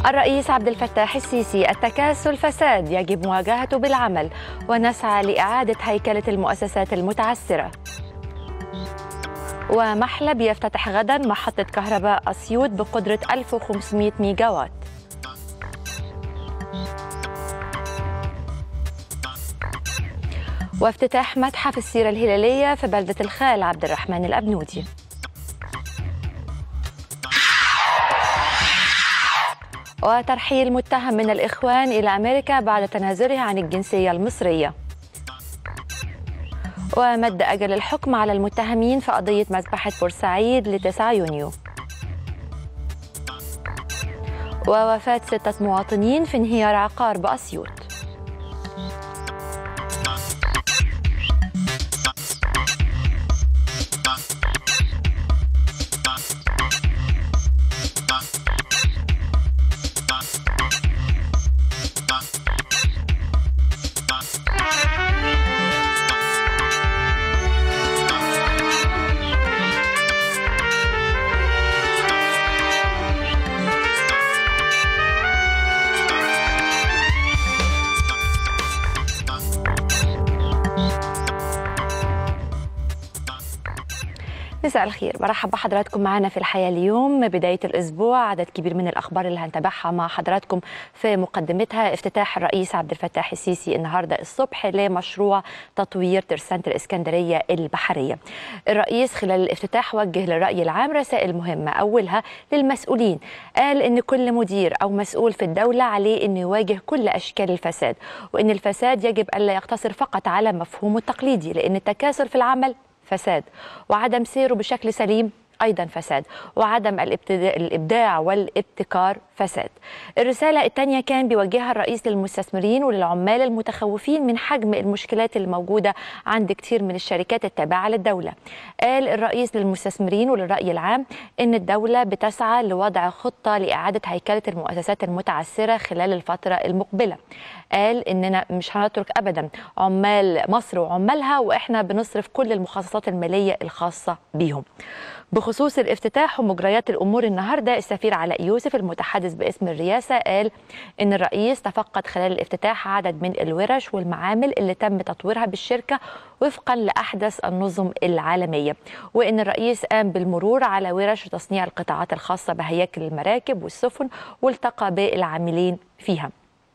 الرئيس عبد الفتاح السيسي التكاسل فساد يجب مواجهته بالعمل ونسعى لإعادة هيكلة المؤسسات المتعثرة ومحلب يفتتح غدا محطة كهرباء أسيوط بقدرة 1500 ميجاوات وافتتاح متحف السيرة الهلالية في بلدة الخال عبد الرحمن الأبنودي وترحيل متهم من الإخوان إلى أمريكا بعد تنازله عن الجنسية المصرية ومد أجل الحكم على المتهمين في قضية مذبحة بورسعيد لتسعة يونيو ووفاة ستة مواطنين في انهيار عقار بأسيوط مساء الخير برحب بحضراتكم معنا في الحياة اليوم بداية الأسبوع عدد كبير من الأخبار اللي هنتابعها مع حضراتكم في مقدمتها افتتاح الرئيس عبد الفتاح السيسي النهاردة الصبح لمشروع تطوير ترسانة الإسكندرية البحرية الرئيس خلال الافتتاح وجه للرأي العام رسائل مهمة أولها للمسؤولين قال إن كل مدير أو مسؤول في الدولة عليه أنه يواجه كل أشكال الفساد وإن الفساد يجب ألا يقتصر فقط على مفهومه التقليدي لأن التكاسل في العمل فساد وعدم سيره بشكل سليم ايضا فساد وعدم الابداع والابتكار فساد. الرساله الثانيه كان بيوجهها الرئيس للمستثمرين وللعمال المتخوفين من حجم المشكلات الموجوده عند كثير من الشركات التابعه للدوله. قال الرئيس للمستثمرين وللراي العام ان الدوله بتسعى لوضع خطه لاعاده هيكله المؤسسات المتعثره خلال الفتره المقبله. قال اننا مش هنترك ابدا عمال مصر وعمالها واحنا بنصرف كل المخصصات الماليه الخاصه بيهم. بخصوص الافتتاح ومجريات الامور النهارده السفير علاء يوسف المتحدث باسم الرئاسه قال ان الرئيس تفقد خلال الافتتاح عدد من الورش والمعامل اللي تم تطويرها بالشركه وفقا لاحدث النظم العالميه وان الرئيس قام بالمرور على ورش تصنيع القطاعات الخاصه بهياكل المراكب والسفن والتقى بالعاملين فيها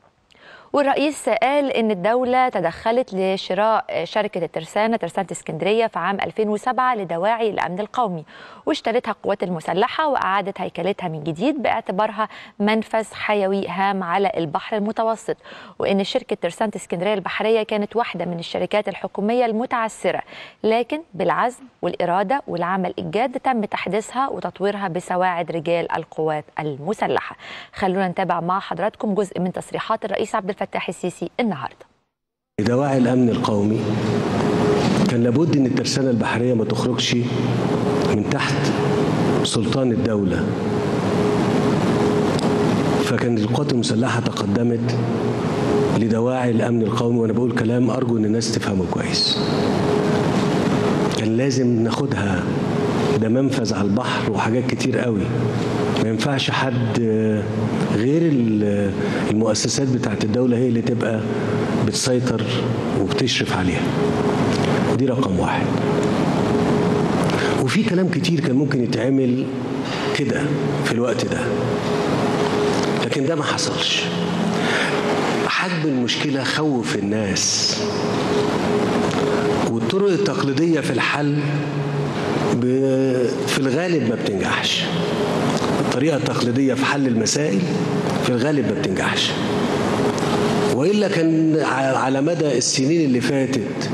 والرئيس قال ان الدوله تدخلت لشراء شركه الترسانه ترسانه اسكندريه في عام 2007 لدواعي الامن القومي واشترتها القوات المسلحه واعادت هيكلتها من جديد باعتبارها منفذ حيوي هام على البحر المتوسط وان شركه ترسانه اسكندريه البحريه كانت واحده من الشركات الحكوميه المتعثره لكن بالعزم والاراده والعمل الجاد تم تحديثها وتطويرها بسواعد رجال القوات المسلحه خلونا نتابع مع حضراتكم جزء من تصريحات الرئيس عبد الفتاح السيسي النهارده لدواعي الامن القومي كان لابد ان الترسانه البحريه ما تخرجش من تحت سلطان الدوله فكان القوات المسلحه تقدمت لدواعي الامن القومي وانا بقول كلام ارجو ان الناس تفهمه كويس كان لازم ناخدها ده منفذ على البحر وحاجات كتير قوي ما ينفعش حد غير المؤسسات بتاعت الدولة هي اللي تبقى بتسيطر وبتشرف عليها دي رقم واحد وفي كلام كتير كان ممكن يتعمل كده في الوقت ده لكن ده ما حصلش حجم المشكلة خوف الناس والطرق التقليدية في الحل في الغالب ما بتنجحش الطريقة التقليدية في حل المسائل في الغالب ما بتنجحش وإلا كان على مدى السنين اللي فاتت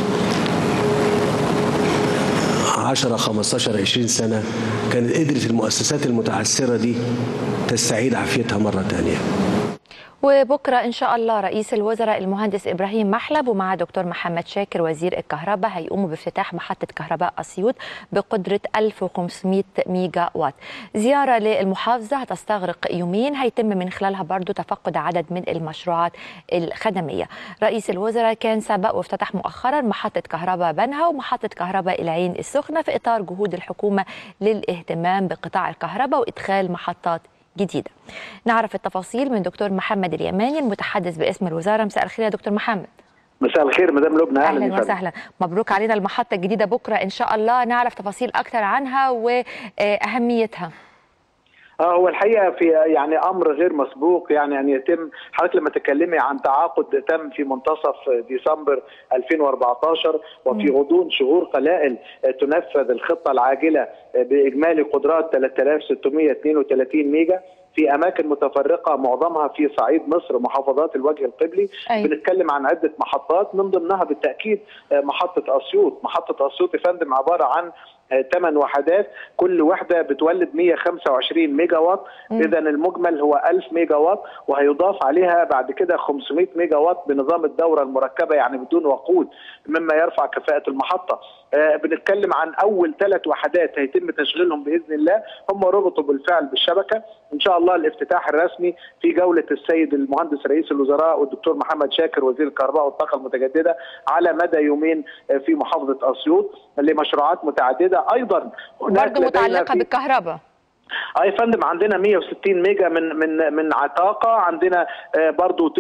10 15 20 سنة كانت قدرت المؤسسات المتعثرة دي تستعيد عافيتها مرة تانية وبكره ان شاء الله رئيس الوزراء المهندس ابراهيم محلب ومع دكتور محمد شاكر وزير الكهرباء هيقوموا بافتتاح محطه كهرباء اسيوط بقدره 1500 ميجا وات. زياره للمحافظه هتستغرق يومين هيتم من خلالها برضو تفقد عدد من المشروعات الخدميه. رئيس الوزراء كان سبق وافتتح مؤخرا محطه كهرباء بنها ومحطه كهرباء العين السخنه في اطار جهود الحكومه للاهتمام بقطاع الكهرباء وادخال محطات جديدة نعرف التفاصيل من دكتور محمد اليماني المتحدث باسم الوزارة مساء الخير يا دكتور محمد مساء الخير مدام لبنى اهلا, أهلا وسهلا مبروك علينا المحطه الجديده بكره ان شاء الله نعرف تفاصيل اكثر عنها واهميتها اه هو الحقيقه في يعني امر غير مسبوق يعني ان يتم حضرتك لما تتكلمي عن تعاقد تم في منتصف ديسمبر 2014 وفي غضون شهور قلائل تنفذ الخطه العاجله باجمالي قدرات 3632 ميجا في اماكن متفرقه معظمها في صعيد مصر محافظات الوجه القبلي أي. بنتكلم عن عده محطات من ضمنها بالتاكيد محطه اسيوط محطه اسيوط يا فندم عباره عن ثمان وحدات كل وحده بتولد 125 ميجا وات اذا المجمل هو 1000 ميجا وات وهيضاف عليها بعد كده 500 ميجا وات بنظام الدوره المركبه يعني بدون وقود مما يرفع كفاءه المحطه آه بنتكلم عن اول ثلاث وحدات هيتم تشغيلهم باذن الله هم ربطوا بالفعل بالشبكه ان شاء الله الافتتاح الرسمي في جوله السيد المهندس رئيس الوزراء والدكتور محمد شاكر وزير الكهرباء والطاقه المتجدده على مدى يومين في محافظه اسيوط لمشروعات متعدده ايضا برضه متعلقه بالكهرباء اه يا فندم عندنا 160 ميجا من من من عتاقه عندنا برضو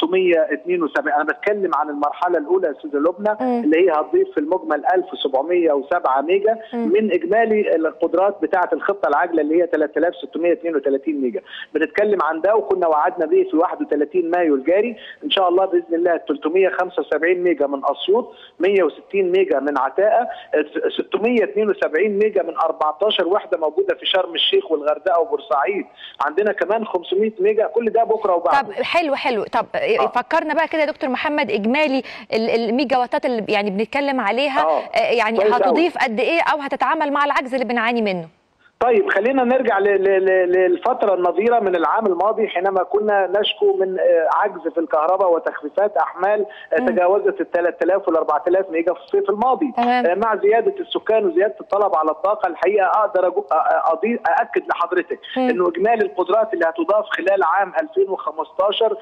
672 انا بتكلم عن المرحله الاولى يا استاذه لبنى اللي هي هتضيف في المجمل 1707 ميجا مم. من اجمالي القدرات بتاعه الخطه العاجله اللي هي 3632 ميجا بنتكلم عن ده وكنا وعدنا به في 31 مايو الجاري ان شاء الله باذن الله 375 ميجا من اسيوط 160 ميجا من عتاقه 672 ميجا من 14 وحده موجوده في شرم الشيخ الشيخ والغردقه وبورسعيد عندنا كمان 500 ميجا كل ده بكره وبعد طب حلو حلو طب آه. فكرنا بقى كده يا دكتور محمد اجمالي الميجا واتات اللي يعني بنتكلم عليها آه. يعني هتضيف قد ايه او هتتعامل مع العجز اللي بنعاني منه طيب خلينا نرجع للفترة النظيرة من العام الماضي حينما كنا نشكو من عجز في الكهرباء وتخفيفات أحمال تجاوزت ال 3000 وال 4000 ميجا في الصيف الماضي تمام. مع زيادة السكان وزيادة الطلب على الطاقة الحقيقة أقدر أضيف أأكد لحضرتك أنه إجمالي القدرات اللي هتضاف خلال عام 2015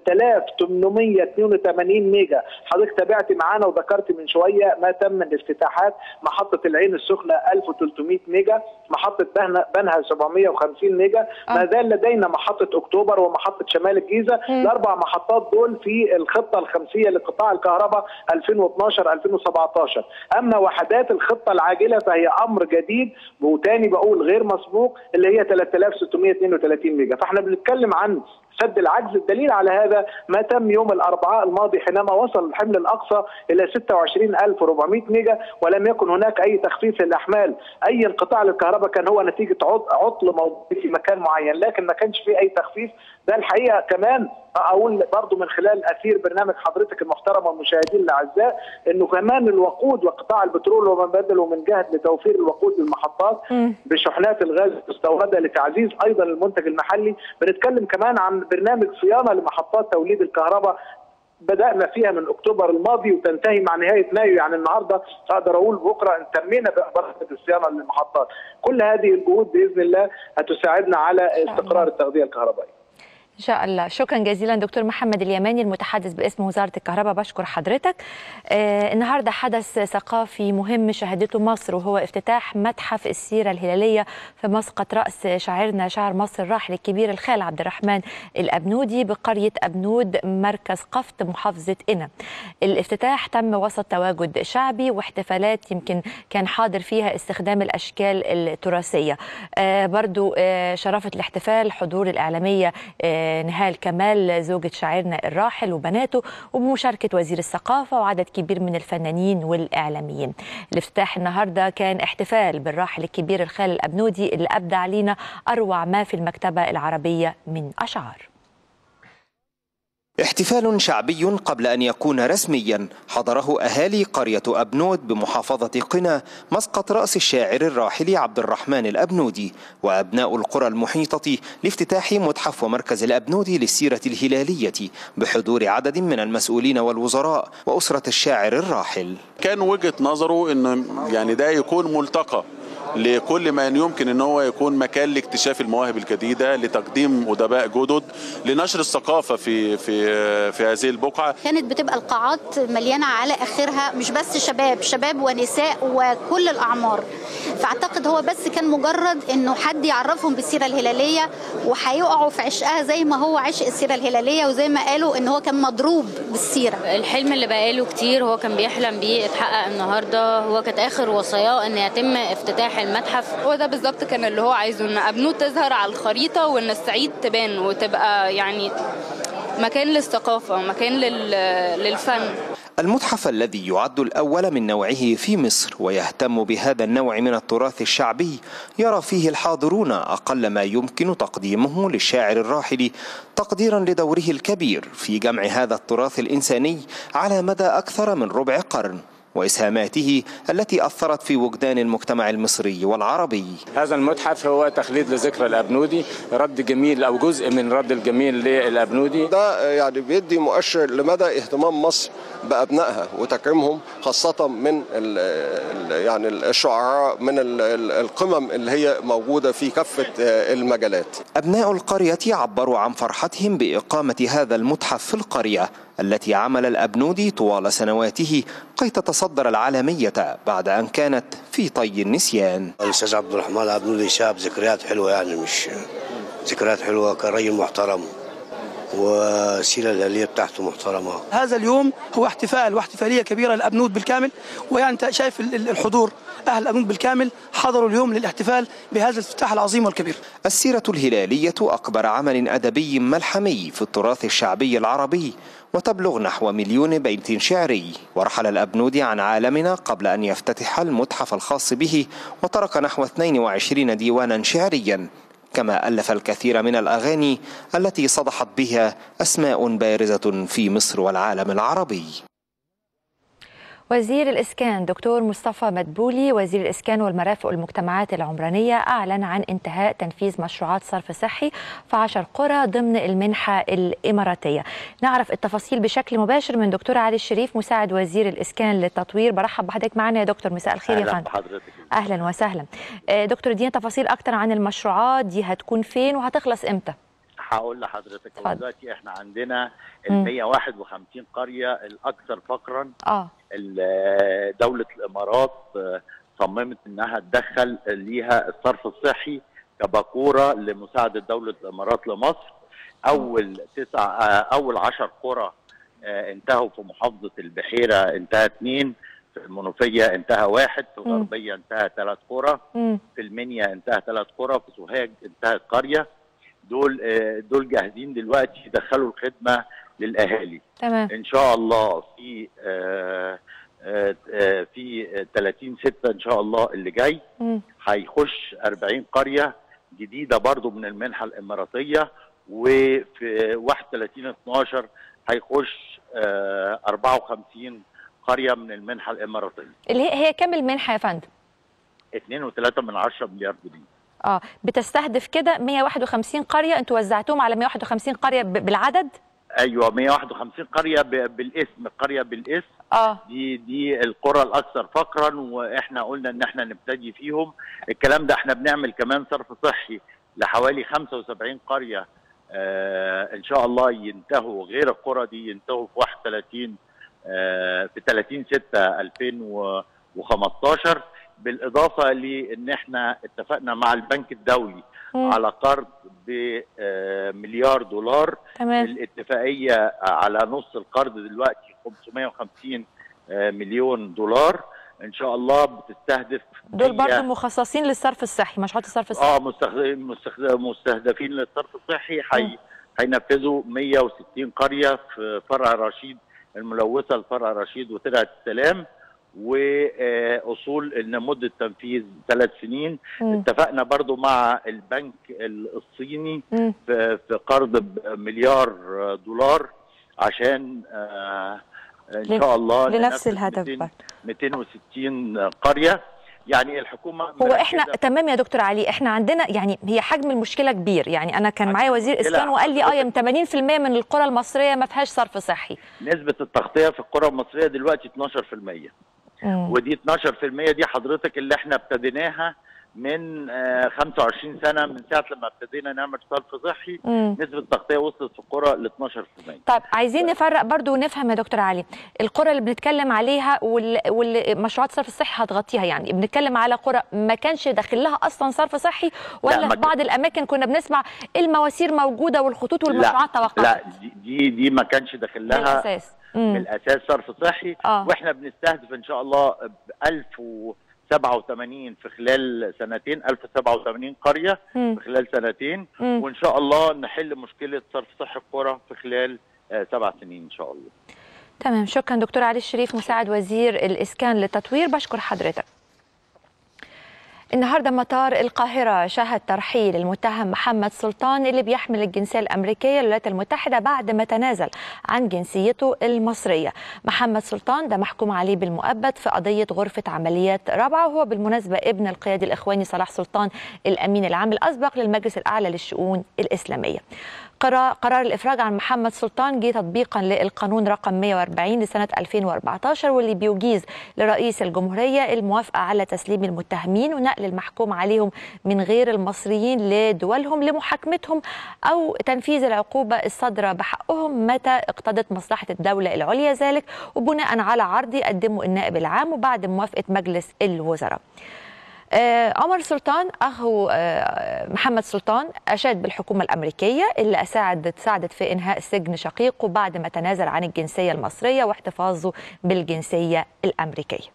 6882 ميجا حضرتك تابعت معانا وذكرت من شوية ما تم من افتتاحات محطة العين السخنة 1300 ميجا محطة بنها 750 ميجا أه. ما زال لدينا محطه اكتوبر ومحطه شمال الجيزه الاربع محطات دول في الخطه الخمسيه لقطاع الكهرباء 2012 2017 اما وحدات الخطه العاجله فهي امر جديد وتاني بقول غير مسبوق اللي هي 3632 ميجا فاحنا بنتكلم عن سد العجز الدليل على هذا ما تم يوم الاربعاء الماضي حينما وصل الحمل الاقصى الى 26400 ميجا ولم يكن هناك اي تخفيف للاحمال اي انقطاع للكهرباء كان هو نتيجه عطل موجود في مكان معين لكن ما كانش فيه اي تخفيف ده الحقيقه كمان اقول برضو من خلال اثير برنامج حضرتك المحترم والمشاهدين الاعزاء انه كمان الوقود وقطاع البترول وما بدله من جهد لتوفير الوقود للمحطات بشحنات الغاز المستورده لتعزيز ايضا المنتج المحلي بنتكلم كمان عن برنامج صيانه لمحطات توليد الكهرباء بدانا فيها من اكتوبر الماضي وتنتهي مع نهايه مايو يعني النهارده اقدر اقول بكره تمينا برامج الصيانه للمحطات كل هذه الجهود باذن الله هتساعدنا على استقرار التغذيه الكهربائيه ان شاء الله شكرا جزيلا دكتور محمد اليماني المتحدث باسم وزاره الكهرباء بشكر حضرتك آه النهارده حدث ثقافي مهم شهدته مصر وهو افتتاح متحف السيره الهلاليه في مسقط راس شاعرنا شاعر مصر الراحل الكبير الخال عبد الرحمن الابنودي بقريه ابنود مركز قفط محافظه قنا الافتتاح تم وسط تواجد شعبي واحتفالات يمكن كان حاضر فيها استخدام الاشكال التراثيه آه برضو آه شرفت الاحتفال حضور الاعلاميه آه نهال كمال زوجة شاعرنا الراحل وبناته وبمشاركة وزير الثقافة وعدد كبير من الفنانين والإعلاميين الافتتاح النهاردة كان احتفال بالراحل الكبير الخال الأبنودي اللي أبدع علينا أروع ما في المكتبة العربية من أشعار احتفال شعبي قبل أن يكون رسميا حضره أهالي قرية أبنود بمحافظة قنا مسقط رأس الشاعر الراحل عبد الرحمن الأبنودي وأبناء القرى المحيطة لافتتاح متحف ومركز الأبنودي للسيرة الهلالية بحضور عدد من المسؤولين والوزراء وأسرة الشاعر الراحل كان وجهة نظره أن يعني ده يكون ملتقى لكل من يمكن ان هو يكون مكان لاكتشاف المواهب الجديده لتقديم ادباء جدد لنشر الثقافه في في في هذه البقعه كانت بتبقى القاعات مليانه على اخرها مش بس شباب شباب ونساء وكل الاعمار فاعتقد هو بس كان مجرد انه حد يعرفهم بالسيره الهلاليه وهيقعوا في عشقها زي ما هو عشق السيره الهلاليه وزي ما قالوا ان هو كان مضروب بالسيره الحلم اللي بقاله كتير هو كان بيحلم بيه اتحقق النهارده هو كانت اخر وصاياه ان يتم افتتاح المتحف هو ده بالظبط كان اللي هو عايزه ان ابنوت تظهر على الخريطه وان الصعيد تبان وتبقى يعني مكان للثقافه مكان لل... للفن المتحف الذي يعد الأول من نوعه في مصر ويهتم بهذا النوع من التراث الشعبي يرى فيه الحاضرون أقل ما يمكن تقديمه للشاعر الراحل تقديرا لدوره الكبير في جمع هذا التراث الإنساني على مدى أكثر من ربع قرن وإسهاماته التي أثرت في وجدان المجتمع المصري والعربي هذا المتحف هو تخليد لذكرى الأبنودي رد جميل أو جزء من رد الجميل للأبنودي ده يعني بيدي مؤشر لمدى اهتمام مصر بأبنائها وتكريمهم خاصة من ال ال يعني الشعراء من ال القمم اللي هي موجودة في كافة المجالات أبناء القرية عبروا عن فرحتهم بإقامة هذا المتحف في القرية التي عمل الأبنودي طوال سنواته كي تتصدر العالمية بعد أن كانت في طي النسيان الأستاذ عبد الرحمن الأبنودي شاب ذكريات حلوة يعني مش ذكريات حلوة كان رجل محترم والسيره الهلاليه بتاعته محترمه. هذا اليوم هو احتفال واحتفاليه كبيره لابنود بالكامل ويعني انت شايف الحضور اهل ابنود بالكامل حضروا اليوم للاحتفال بهذا الافتتاح العظيم والكبير. السيره الهلاليه اكبر عمل ادبي ملحمي في التراث الشعبي العربي وتبلغ نحو مليون بيت شعري ورحل الأبنودي عن عالمنا قبل أن يفتتح المتحف الخاص به وترك نحو 22 ديوانا شعريا كما ألف الكثير من الأغاني التي صدحت بها أسماء بارزة في مصر والعالم العربي وزير الإسكان دكتور مصطفى مدبولي وزير الإسكان والمرافق والمجتمعات العمرانية أعلن عن انتهاء تنفيذ مشروعات صرف صحي في عشر قرى ضمن المنحة الإماراتية نعرف التفاصيل بشكل مباشر من دكتور علي الشريف مساعد وزير الإسكان للتطوير برحب بحضرتك معنا يا دكتور مساء الخير يا فندم أهلا وسهلا دكتور ادينا تفاصيل أكتر عن المشروعات دي هتكون فين وهتخلص إمتى هقول لحضرتك دلوقتي احنا عندنا ال 151 قريه الاكثر فقرا اه دولة الإمارات صممت إنها تدخل ليها الصرف الصحي كباكورة لمساعدة دولة الإمارات لمصر أول تسع أول عشر قرى انتهوا في محافظة البحيرة انتهى اثنين في المنوفية انتهى واحد في الغربية انتهى ثلاث قرى في المنيا انتهى ثلاث قرى في سوهاج انتهت قرية دول دول جاهزين دلوقتي يدخلوا الخدمة للأهالي تمام ان شاء الله في آآ آآ في 30 6 ان شاء الله اللي جاي هيخش 40 قريه جديده برضو من المنحه الاماراتيه وفي 31 12 هيخش 54 قريه من المنحه الاماراتيه اللي هي هي كام المنحه يا فندم 2.3 من 10 مليار جنيه اه بتستهدف كده 151 قريه انتوا وزعتوهم على 151 قريه بالعدد ايوه 151 قريه بالاسم قريه بالاسم اه دي دي القرى الاكثر فقرا واحنا قلنا ان احنا نبتدي فيهم الكلام ده احنا بنعمل كمان صرف صحي لحوالي 75 قريه آه ان شاء الله ينتهوا غير القرى دي ينتهوا في 31 آه في 30 6 2015 بالاضافه لان احنا اتفقنا مع البنك الدولي مم. على قرض بمليار دولار تمام الاتفاقيه على نص القرض دلوقتي 550 مليون دولار ان شاء الله بتستهدف دول برضه مخصصين للصرف الصحي مشروعات الصرف الصحي اه مستهدفين للصرف الصحي حي هينفذوا 160 قريه في فرع رشيد الملوثه لفرع رشيد وترعه السلام واصول ان مده تنفيذ ثلاث سنين مم. اتفقنا برضو مع البنك الصيني مم. في في قرض مليار دولار عشان آه ان ل- شاء الله لنفس ننفذ الهدف 200 برضه. 260 قريه يعني الحكومه هو احنا مركزة تمام يا دكتور علي احنا عندنا يعني هي حجم المشكله كبير يعني انا كان معايا وزير مشكلة اسكان وقال لي اه يا حضرتك. 80% من القرى المصريه ما فيهاش صرف صحي نسبه التغطيه في القرى المصريه دلوقتي 12% مم. ودي 12% دي حضرتك اللي احنا ابتديناها من آه، 25 سنه من ساعه لما ابتدينا نعمل صرف صحي مم. نسبه التغطيه وصلت في القرى ل 12% طيب عايزين نفرق برضو ونفهم يا دكتور علي القرى اللي بنتكلم عليها واللي, واللي مشروعات الصرف الصحي هتغطيها يعني بنتكلم على قرى ما كانش داخل لها اصلا صرف صحي ولا لا، ما في بعض الاماكن كنا بنسمع المواسير موجوده والخطوط لا والمشروعات توقفت لا دي- دي دي ما كانش داخل لها بالأساس. مم. من الاساس صرف صحي آه. واحنا بنستهدف ان شاء الله ب 1087 في خلال سنتين 1087 قريه مم. في خلال سنتين مم. وان شاء الله نحل مشكله صرف صحي القرى في خلال آه، سبع سنين ان شاء الله تمام شكرا دكتور علي الشريف مساعد وزير الإسكان للتطوير بشكر حضرتك النهارده مطار القاهرة شهد ترحيل المتهم محمد سلطان اللي بيحمل الجنسية الأمريكية للولايات المتحدة بعد ما تنازل عن جنسيته المصرية. محمد سلطان ده محكوم عليه بالمؤبد في قضية غرفة عمليات رابعة وهو بالمناسبة ابن القيادي الإخواني صلاح سلطان الأمين العام الأسبق للمجلس الأعلى للشؤون الإسلامية. قرار قرار الافراج عن محمد سلطان جه تطبيقا للقانون رقم 140 لسنه 2014 واللي بيجيز لرئيس الجمهوريه الموافقه على تسليم المتهمين ونقل المحكوم عليهم من غير المصريين لدولهم لمحاكمتهم او تنفيذ العقوبه الصادره بحقهم متى اقتضت مصلحه الدوله العليا ذلك وبناء على عرض يقدمه النائب العام وبعد موافقه مجلس الوزراء. آه، عمر سلطان اخو آه، محمد سلطان اشاد بالحكومه الامريكيه اللي اساعدت ساعدت في انهاء سجن شقيقه بعد ما تنازل عن الجنسيه المصريه واحتفاظه بالجنسيه الامريكيه.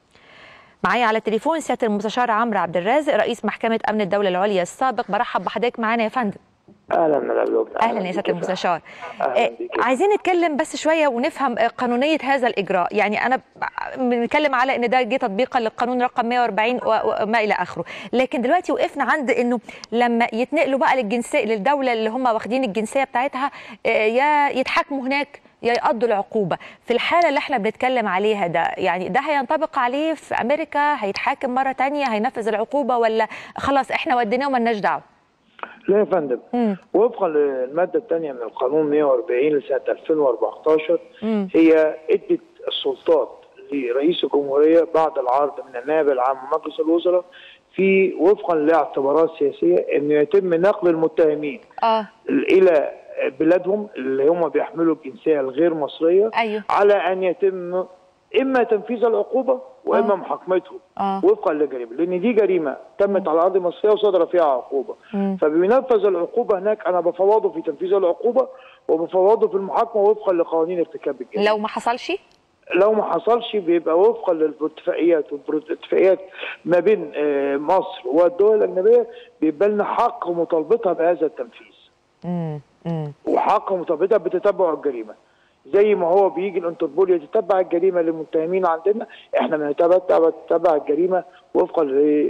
معايا على التليفون سياده المستشار عمرو عبد الرازق رئيس محكمه امن الدوله العليا السابق برحب بحضرتك معانا يا فندم. اهلا من الوجه اهلا يا سياده المستشار أهلاً آه، بيك. عايزين نتكلم بس شويه ونفهم آه، قانونيه هذا الاجراء يعني انا ب- بنتكلم على ان ده جه تطبيقا للقانون رقم 140 و- وما الى اخره لكن دلوقتي وقفنا عند انه لما يتنقلوا بقى للجنسيه للدوله اللي هم واخدين الجنسيه بتاعتها آه، يا يتحاكموا هناك يا يقضوا العقوبه في الحاله اللي احنا بنتكلم عليها ده يعني ده هينطبق عليه في امريكا هيتحاكم مره تانية هينفذ العقوبه ولا خلاص احنا وديناه ومالناش دعوه لا يا فندم مم. وفقا للماده الثانيه من القانون 140 لسنه 2014 مم. هي ادت السلطات لرئيس الجمهوريه بعد العرض من النائب العام ومجلس الوزراء في وفقا لاعتبارات سياسيه انه يتم نقل المتهمين اه الى بلادهم اللي هم بيحملوا الجنسيه الغير مصريه ايوه على ان يتم اما تنفيذ العقوبه واما آه. محاكمتهم اه وفقا لجريمه لان دي جريمه تمت على ارض مصريه وصدر فيها عقوبه مم. فبينفذ العقوبه هناك انا بفوضه في تنفيذ العقوبه وبفوضه في المحاكمه وفقا لقوانين ارتكاب الجريمه لو ما حصلش لو ما حصلش بيبقى وفقا للاتفاقيات والاتفاقيات ما بين آه، مصر والدول الاجنبيه بيبقى لنا حق مطالبتها بهذا التنفيذ امم امم وحق مطالبتها بتتبع الجريمه زي ما هو بيجي الانتربول يتتبع الجريمه للمتهمين عندنا احنا بنتبع نتبع الجريمه وفقا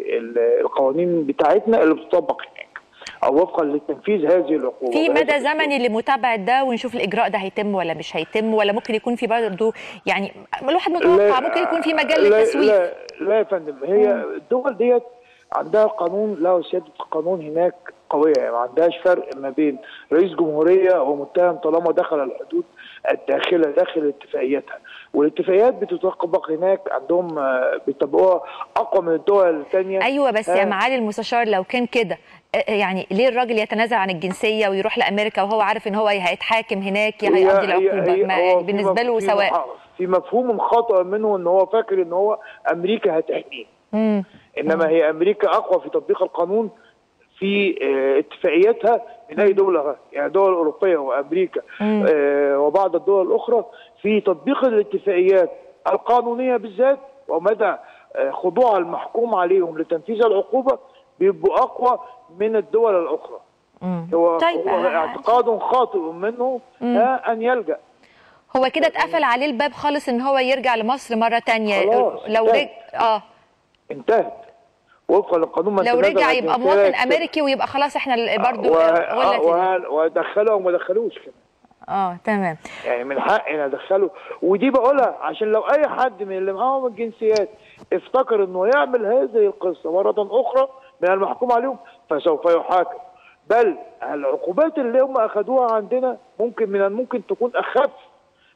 للقوانين بتاعتنا اللي بتطبق هناك او وفقا لتنفيذ هذه العقوبه في وهذا مدى زمني لمتابعه ده ونشوف الاجراء ده هيتم ولا مش هيتم ولا ممكن يكون في برضه يعني الواحد متوقع ممكن يكون في مجال لا للتسويق لا, لا يا فندم هي الدول ديت عندها قانون له سياده القانون هناك قويه يعني ما عندهاش فرق ما بين رئيس جمهوريه ومتهم طالما دخل الحدود الداخله داخل اتفاقياتها والاتفاقيات بتطبق هناك عندهم آه، بيطبقوها اقوى من الدول الثانيه ايوه بس يا معالي المستشار لو كان كده آه، يعني ليه الراجل يتنازل عن الجنسيه ويروح لامريكا وهو عارف ان هو يا هيتحاكم هناك يا هيقضي العقوبه ما يعني بالنسبه له سواء في مفهوم خاطئ منه ان هو فاكر ان هو امريكا هتحميه مم. انما هي امريكا اقوى في تطبيق القانون في آه، اتفاقياتها من اي دوله غير. يعني دول اوروبيه وامريكا مم. آه، وبعض الدول الاخرى في تطبيق الاتفاقيات القانونيه بالذات ومدى آه، خضوع المحكوم عليهم لتنفيذ العقوبه بيبقوا اقوى من الدول الاخرى مم. هو, طيب، هو آه، اعتقاد خاطئ منه مم. آه، ان يلجا هو كده اتقفل عليه الباب خالص ان هو يرجع لمصر مره تانية خلاص، لو انتهت. رجع اه انتهت وفقا للقانون ما لو تنازل رجع عن يبقى الجنسية مواطن يكسب. امريكي ويبقى خلاص احنا برضه و... غلة و... ودخله وما دخلوش كمان اه تمام يعني من حقنا ادخله ودي بقولها عشان لو اي حد من اللي معاهم الجنسيات افتكر انه يعمل هذه القصه مره اخرى من المحكوم عليهم فسوف يحاكم بل العقوبات اللي هم اخذوها عندنا ممكن من الممكن تكون اخف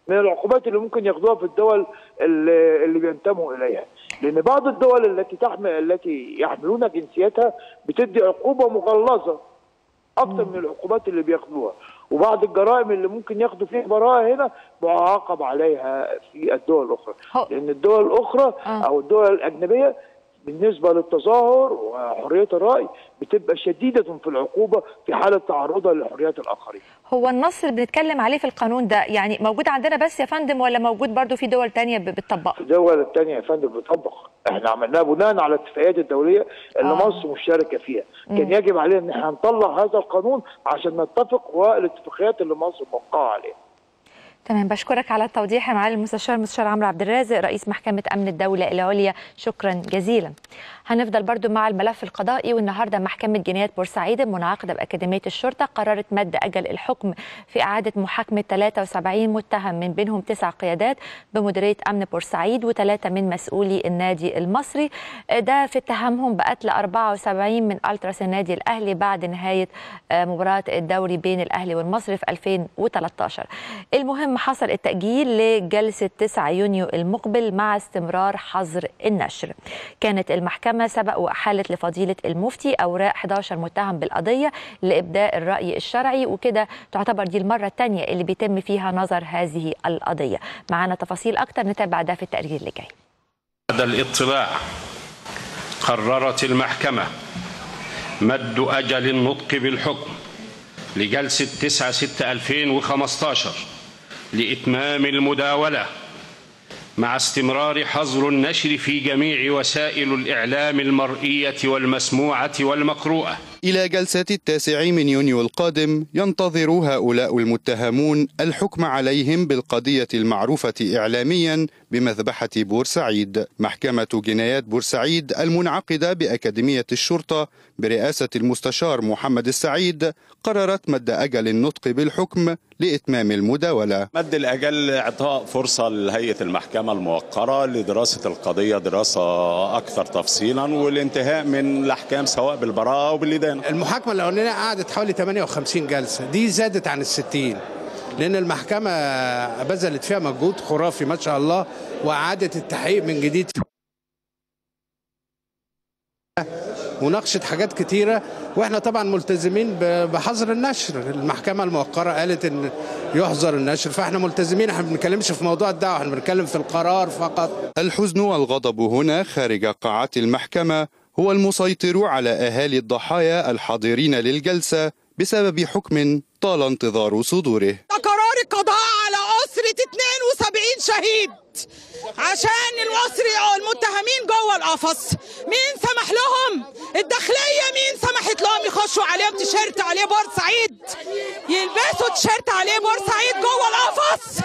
من العقوبات اللي ممكن ياخدوها في الدول اللي, اللي بينتموا اليها لان بعض الدول التي تحمل التي يحملون جنسيتها بتدي عقوبه مغلظه اكتر من العقوبات اللي بياخدوها وبعض الجرائم اللي ممكن ياخدوا فيها براءه هنا معاقب عليها في الدول الاخرى لان الدول الاخرى او الدول الاجنبيه بالنسبه للتظاهر وحريه الراي بتبقى شديده في العقوبه في حاله تعرضها لحريات الاخرين هو النص اللي بنتكلم عليه في القانون ده يعني موجود عندنا بس يا فندم ولا موجود برضو في دول تانية ب- بتطبقه الدول الثانيه يا فندم بتطبق احنا عملناها بناء على الاتفاقيات الدوليه اللي آه. مصر مشتركه فيها مم. كان يجب علينا ان احنا نطلع هذا القانون عشان نتفق والاتفاقيات اللي مصر موقعه عليها تمام بشكرك على التوضيح يا معالي المستشار المستشار عمرو عبد الرازق رئيس محكمة أمن الدولة العليا شكرا جزيلا هنفضل برضو مع الملف القضائي والنهاردة محكمة جنايات بورسعيد المنعقدة بأكاديمية الشرطة قررت مد أجل الحكم في إعادة محاكمة 73 متهم من بينهم تسع قيادات بمديرية أمن بورسعيد وثلاثة من مسؤولي النادي المصري ده في اتهامهم بقتل 74 من ألتراس النادي الأهلي بعد نهاية آه، مباراة الدوري بين الأهلي والمصري في 2013 المهم حصل التأجيل لجلسة 9 يونيو المقبل مع استمرار حظر النشر كانت المحكمة سبق وأحالت لفضيلة المفتي أوراق 11 متهم بالقضية لإبداء الرأي الشرعي وكده تعتبر دي المرة الثانية اللي بيتم فيها نظر هذه القضية معنا تفاصيل أكتر نتابع ده في التقرير اللي جاي بعد الاطلاع قررت المحكمة مد أجل النطق بالحكم لجلسة 9 6 2015 لإتمام المداولة مع استمرار حظر النشر في جميع وسائل الإعلام المرئية والمسموعة والمقروءة إلى جلسة التاسع من يونيو القادم ينتظر هؤلاء المتهمون الحكم عليهم بالقضية المعروفة إعلاميا بمذبحة بورسعيد محكمة جنايات بورسعيد المنعقدة بأكاديمية الشرطة برئاسة المستشار محمد السعيد قررت مد أجل النطق بالحكم لإتمام المداولة مد الأجل إعطاء فرصة لهيئة المحكمة الموقرة لدراسة القضية دراسة أكثر تفصيلا والانتهاء من الأحكام سواء بالبراءة أو بالإدانة المحاكمة الأولانية قعدت حوالي 58 جلسة دي زادت عن الستين لأن المحكمة بذلت فيها مجهود خرافي ما شاء الله وأعادت التحقيق من جديد وناقشت حاجات كتيرة واحنا طبعا ملتزمين ب- بحظر النشر المحكمة الموقرة قالت ان يحظر النشر فاحنا ملتزمين احنا ما بنتكلمش في موضوع الدعوة احنا بنتكلم في القرار فقط الحزن والغضب هنا خارج قاعات المحكمة هو المسيطر على أهالي الضحايا الحاضرين للجلسة بسبب حكم طال انتظار صدوره ده قرار القضاء على أسرة 72 شهيد عشان المصري أو المتهمين جوه القفص مين سمح لهم الداخلية مين سمحت لهم يخشوا عليهم تيشيرت عليه بورسعيد يلبسوا تيشيرت عليه بورسعيد جوه القفص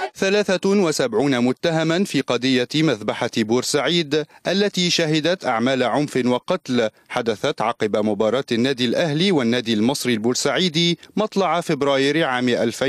73 متهما في قضية مذبحة بورسعيد التي شهدت أعمال عنف وقتل حدثت عقب مباراة النادي الأهلي والنادي المصري البورسعيدي مطلع فبراير عام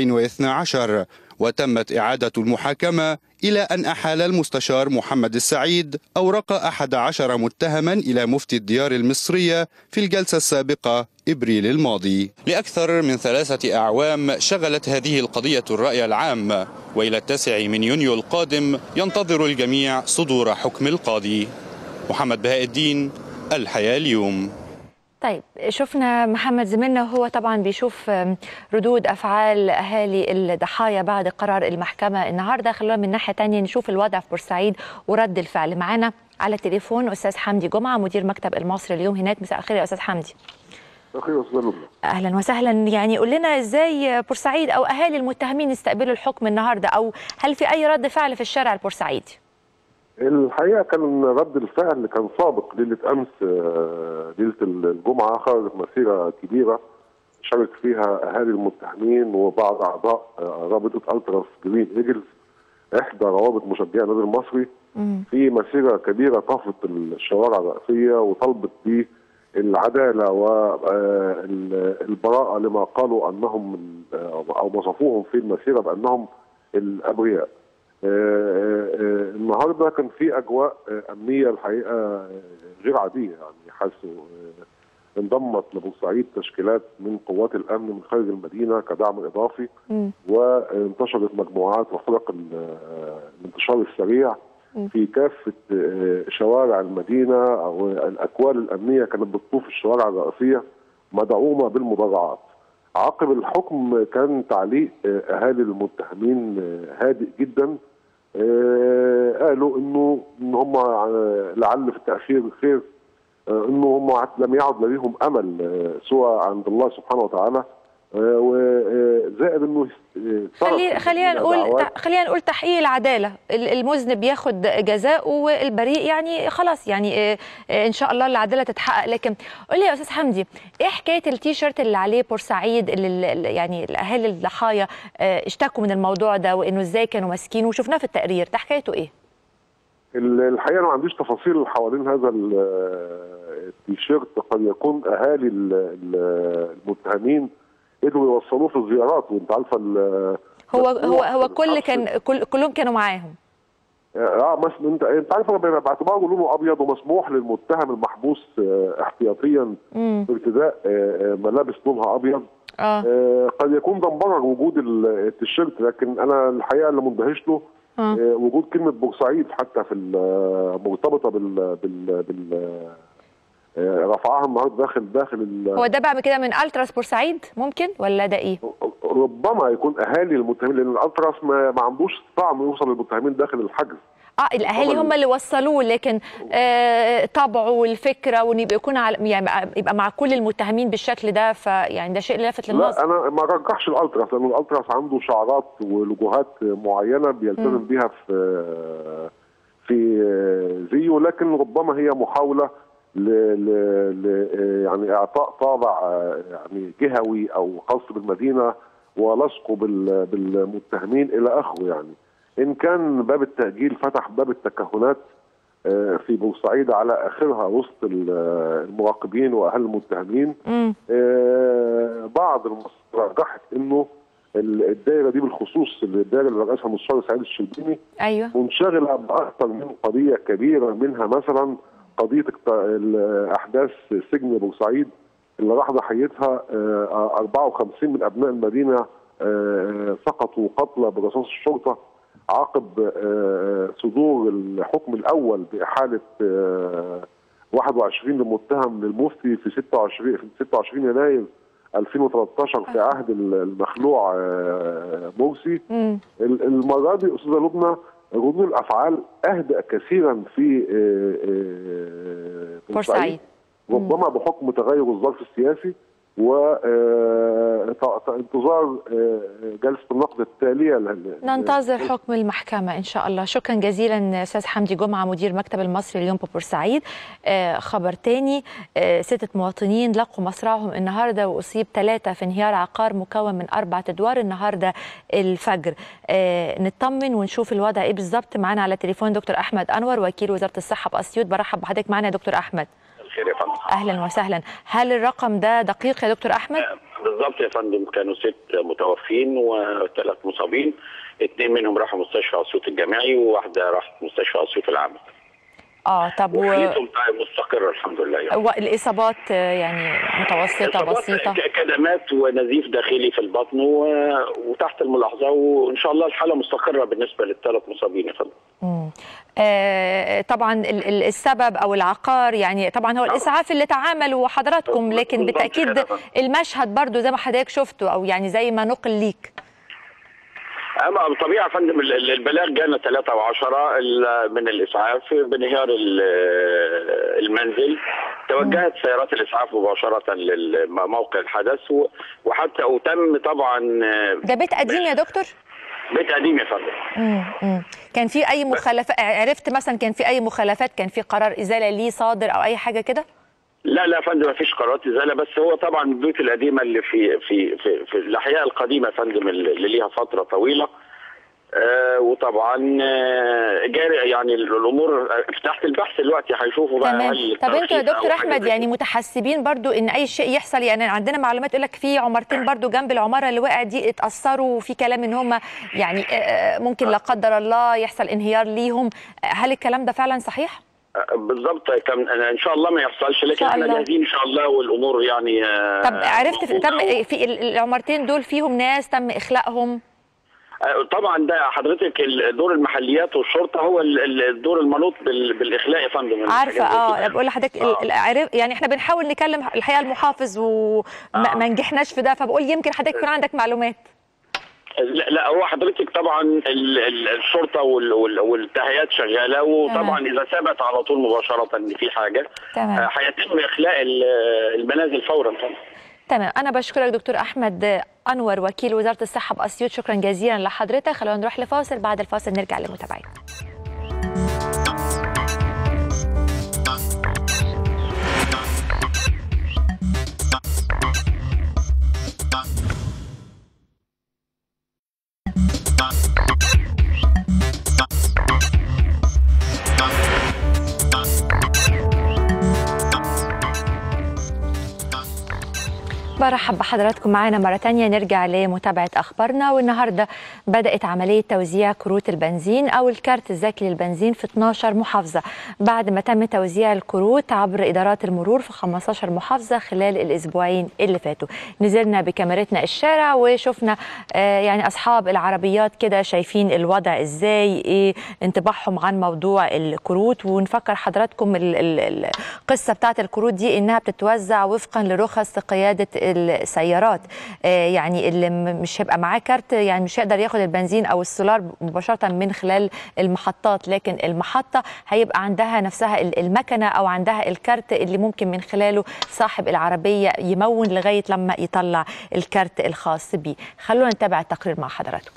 2012 وتمت إعادة المحاكمة إلى أن أحال المستشار محمد السعيد أوراق أحد عشر متهما إلى مفتي الديار المصرية في الجلسة السابقة إبريل الماضي لأكثر من ثلاثة أعوام شغلت هذه القضية الرأي العام وإلى التاسع من يونيو القادم ينتظر الجميع صدور حكم القاضي محمد بهاء الدين الحياة اليوم طيب شفنا محمد زميلنا وهو طبعا بيشوف آم، ردود افعال اهالي الضحايا بعد قرار المحكمه النهارده خلونا من ناحيه تانية نشوف الوضع في بورسعيد ورد الفعل معانا على التليفون استاذ حمدي جمعه مدير مكتب المصري اليوم هناك مساء الخير يا استاذ حمدي اخي استاذ لبنى اهلا وسهلا يعني قول لنا ازاي بورسعيد او اهالي المتهمين استقبلوا الحكم النهارده او هل في اي رد فعل في الشارع البورسعيدي الحقيقه كان رد الفعل كان سابق ليله امس آه، ليله الجمعه خرجت مسيره كبيره شارك فيها اهالي المتهمين وبعض اعضاء آه، رابطه التراس جرين ايجلز احدى روابط مشجعي النادي المصري في مسيره كبيره طافت الشوارع الرئيسيه وطلبت بالعداله والبراءه لما قالوا انهم آه، او وصفوهم في المسيره بانهم الابرياء. آه، آه، آه، النهارده كان في اجواء آه، امنيه الحقيقه آه، غير عاديه يعني حاسوا انضمت لبورسعيد تشكيلات من قوات الامن من خارج المدينه كدعم اضافي مم. وانتشرت مجموعات وفرق ال- الانتشار السريع في كافه آه، شوارع المدينه او الاكوال الامنيه كانت بتطوف الشوارع الرئيسيه مدعومه بالمدرعات. عقب الحكم كان تعليق آه، اهالي المتهمين آه، هادئ جدا آه، قالوا انه ان هم آه، لعل في التاخير خير آه، انه هم لم يعد لديهم امل آه، سوى عند الله سبحانه وتعالى آه، وزائد انه آه، خلي صرف خلينا نقول دعوات خلينا نقول تحقيق العداله ال- المذنب ياخد جزاءه والبريء يعني خلاص يعني آه، آه، ان شاء الله العداله تتحقق لكن قول لي يا استاذ حمدي ايه حكايه التيشيرت اللي عليه بورسعيد اللي اللي- اللي يعني الاهالي الضحايا آه، اشتكوا من الموضوع ده وانه ازاي كانوا ماسكينه وشفناه في التقرير ده حكايته ايه ال- الحقيقه انا ما عنديش تفاصيل حوالين هذا ال- التيشيرت قد يكون اهالي ال- ال- المتهمين قدروا يوصلوه في الزيارات وانت عارفه ال- هو هو مسموح هو في كل الحبس- كان كل كلهم كانوا معاهم اه مس... انت انت عارف انا باعتباره لونه ابيض ومسموح للمتهم المحبوس آه، احتياطيا امم بارتداء آه، آه، ملابس لونها ابيض اه آه، قد يكون ده مبرر وجود ال- التيشيرت لكن انا الحقيقه اللي مندهش له آه. آه، وجود كلمه بورسعيد حتى في ال- مرتبطه بال بال, بال آه، رفعها النهارده داخل داخل ال- هو ده بقى كده من التراس بورسعيد ممكن ولا ده ايه ربما يكون اهالي المتهمين لان الالتراس ما, ما عندوش استطاع انه يوصل للمتهمين داخل الحجز اه الاهالي طبعاً. هم اللي وصلوه لكن آه طبعه والفكره وان يبقى يكون على يعني يبقى مع كل المتهمين بالشكل ده فيعني ده شيء لافت للنظر لا انا ما رجحش الالتراس لان الالتراس عنده شعارات ولوجوهات معينه بيلتزم مم. بيها في في زيه لكن ربما هي محاوله ل, ل, ل يعني اعطاء طابع يعني جهوي او خاص بالمدينه ولصقه بال- بالمتهمين الى اخره يعني ان كان باب التاجيل فتح باب التكهنات آه، في بورسعيد على اخرها وسط ال- المراقبين واهل المتهمين امم آه، بعض المصادر رجحت انه ال- الدائره دي بالخصوص الدائره اللي رئيسها المستشار سعيد الشربيني ايوه منشغله باكثر من قضيه كبيره منها مثلا قضيه اقت- ال- احداث سجن بورسعيد اللي راح ضحيتها آه، 54 من ابناء المدينه آه، سقطوا قتلى برصاص الشرطه عقب آه، صدور الحكم الاول باحاله آه، 21 لمتهم للمفتي في 26 في 26 يناير 2013 في عهد المخلوع آه، مرسي امم ال- المره دي استاذه لبنى ردود الافعال اهدأ كثيرا في آه، آه، بورسعيد ربما بحكم تغير الظرف السياسي وانتظار جلسه النقد التاليه لل- ننتظر حكم المحكمة إن شاء الله شكرا جزيلا أستاذ حمدي جمعة مدير مكتب المصري اليوم ببورسعيد آه خبر تاني آه ستة مواطنين لقوا مصرعهم النهاردة وأصيب ثلاثة في انهيار عقار مكون من أربعة أدوار النهاردة الفجر آه نطمن ونشوف الوضع إيه بالظبط معانا على تليفون دكتور أحمد أنور وكيل وزارة الصحة بأسيوط برحب بحضرتك معانا يا دكتور أحمد الخير يا فندم أهلا وسهلا هل الرقم ده دقيق يا دكتور أحمد؟ بالظبط يا فندم كانوا ست متوفين وثلاث مصابين اثنين منهم راحوا مستشفى اسيوط الجامعي وواحده راحت مستشفى اسيوط العام اه طب و... وحالتهم مستقره الحمد لله يعني. والإصابات آه، يعني متوسطة إصابات بسيطة ك- كدمات ونزيف داخلي في البطن و... وتحت الملاحظه وان شاء الله الحاله مستقره بالنسبه للثلاث مصابين يا فندم مم. آه، طبعا ال- ال- السبب او العقار يعني طبعا هو الاسعاف اللي تعاملوا حضراتكم لكن بالضبط بالتاكيد كده طبعاً. المشهد برضو زي ما حضرتك شفته او يعني زي ما نقل ليك اما بالطبيعه يا فندم ال- ال- البلاغ جانا 3 و10 من الاسعاف بانهيار ال- المنزل توجهت سيارات الاسعاف مباشره لموقع الحدث و- وحتى وتم طبعا ده بيت قديم يا دكتور بيت قديم يا فندم مم. مم. كان في اي مخالفات عرفت مثلا كان في اي مخالفات كان في قرار ازاله ليه صادر او اي حاجه كده لا لا يا فندم مفيش قرارات ازاله بس هو طبعا البيوت القديمه اللي في في في, في الاحياء القديمه يا فندم اللي ليها فتره طويله آه وطبعا آه جاري يعني الامور تحت البحث دلوقتي هيشوفوا بقى تمام هل طب انتوا يا ترخيص أو دكتور حاجة احمد زي يعني متحسبين برضو ان اي شيء يحصل يعني عندنا معلومات يقول لك في عمارتين برضو جنب العماره اللي وقعت دي اتاثروا وفي كلام ان هم يعني آه، ممكن لا قدر الله يحصل انهيار ليهم هل الكلام ده فعلا صحيح؟ بالظبط كان ان شاء الله ما يحصلش لكن شاء احنا الله. جاهزين ان شاء الله والامور يعني آه، طب عرفت في تم في ال- العمارتين دول فيهم ناس تم اخلاءهم آه، طبعا ده حضرتك ال- دور المحليات والشرطه هو ال- ال- الدور المنوط بال- بالاخلاء يا فندم عارفه الحاجات زي اه كده. بقول لحضرتك ال- ال- عرف- يعني احنا بنحاول نكلم الحقيقه المحافظ وما ما نجحناش في ده فبقول يمكن حضرتك يكون عندك معلومات لا, لا هو حضرتك طبعا ال- ال- الشرطه وال- وال- والتهيئات شغاله وطبعا تمام. اذا ثبت على طول مباشره ان في حاجه تمام. آه، هيتم اخلاء ال- المنازل فورا طبعا تمام انا بشكرك دكتور احمد انور وكيل وزاره الصحه باسيوط شكرا جزيلا لحضرتك خلونا نروح لفاصل بعد الفاصل نرجع لمتابعتنا برحب بحضراتكم معانا مرة تانية نرجع لمتابعة أخبارنا والنهاردة بدأت عملية توزيع كروت البنزين أو الكارت الذكي للبنزين في 12 محافظة بعد ما تم توزيع الكروت عبر إدارات المرور في 15 محافظة خلال الأسبوعين اللي فاتوا نزلنا بكاميرتنا الشارع وشفنا آه، يعني أصحاب العربيات كده شايفين الوضع إزاي إيه انطباعهم عن موضوع الكروت ونفكر حضراتكم ال- ال- القصة بتاعت الكروت دي إنها بتتوزع وفقا لرخص قيادة السيارات آه، يعني اللي م- مش هيبقى معاه كارت يعني مش هيقدر ياخد البنزين أو السولار مباشرة من خلال المحطات لكن المحطة هيبقى عندها نفسها ال- المكنة أو عندها الكارت اللي ممكن من خلاله صاحب العربية يمون لغاية لما يطلع الكارت الخاص بيه خلونا نتابع التقرير مع حضراتكم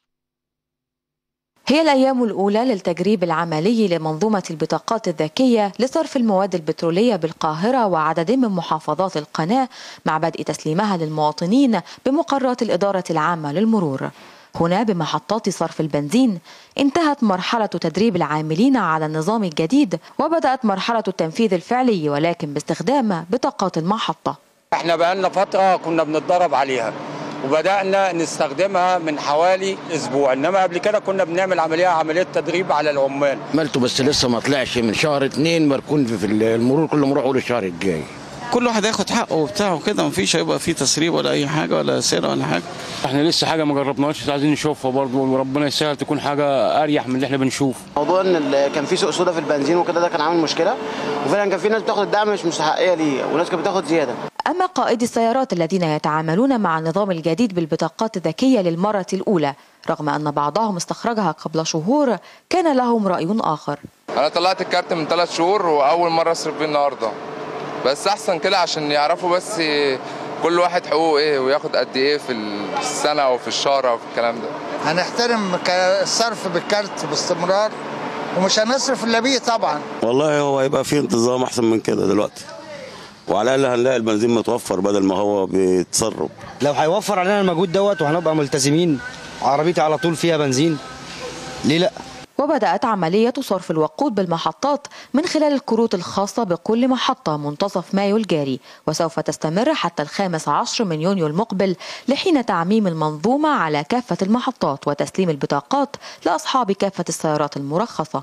هي الأيام الأولى للتجريب العملي لمنظومة البطاقات الذكية لصرف المواد البترولية بالقاهرة وعدد من محافظات القناة مع بدء تسليمها للمواطنين بمقرات الإدارة العامة للمرور هنا بمحطات صرف البنزين انتهت مرحلة تدريب العاملين على النظام الجديد وبدأت مرحلة التنفيذ الفعلي ولكن باستخدام بطاقات المحطة احنا بقالنا فترة كنا بنتدرب عليها وبدأنا نستخدمها من حوالي أسبوع إنما قبل كده كنا بنعمل عملية عملية تدريب على العمال عملته بس لسه ما طلعش من شهر اتنين مركون في المرور كل ما اروح اقول الشهر الجاي كل واحد هياخد حقه وبتاعه كده مفيش هيبقى فيه تسريب ولا اي حاجه ولا سرقه ولا حاجه احنا لسه حاجه ما جربناهاش عايزين نشوفها برضه وربنا يسهل تكون حاجه اريح من اللي احنا بنشوفه موضوع ان ال- كان في سوق سودا في البنزين وكده ده كان عامل مشكله وفعلا كان في ناس بتاخد الدعم مش مستحقيه ليه وناس كانت بتاخد زياده أما قائدي السيارات الذين يتعاملون مع النظام الجديد بالبطاقات الذكية للمرة الأولى رغم أن بعضهم استخرجها قبل شهور كان لهم رأي آخر انا طلعت الكارت من ثلاث شهور واول مره اصرف بيه النهارده بس احسن كده عشان يعرفوا بس كل واحد حقوقه ايه وياخد قد ايه في السنه او في الشهر او في الكلام ده هنحترم ك- الصرف بالكارت باستمرار ومش هنصرف الا بيه طبعا والله هو هيبقى في انتظام احسن من كده دلوقتي وعلى الاقل هنلاقي البنزين متوفر بدل ما هو بيتسرب لو هيوفر علينا المجهود دوت وهنبقى ملتزمين عربيتي على طول فيها بنزين ليه لا وبدأت عملية صرف الوقود بالمحطات من خلال الكروت الخاصة بكل محطة منتصف مايو الجاري وسوف تستمر حتى الخامس عشر من يونيو المقبل لحين تعميم المنظومة على كافة المحطات وتسليم البطاقات لأصحاب كافة السيارات المرخصة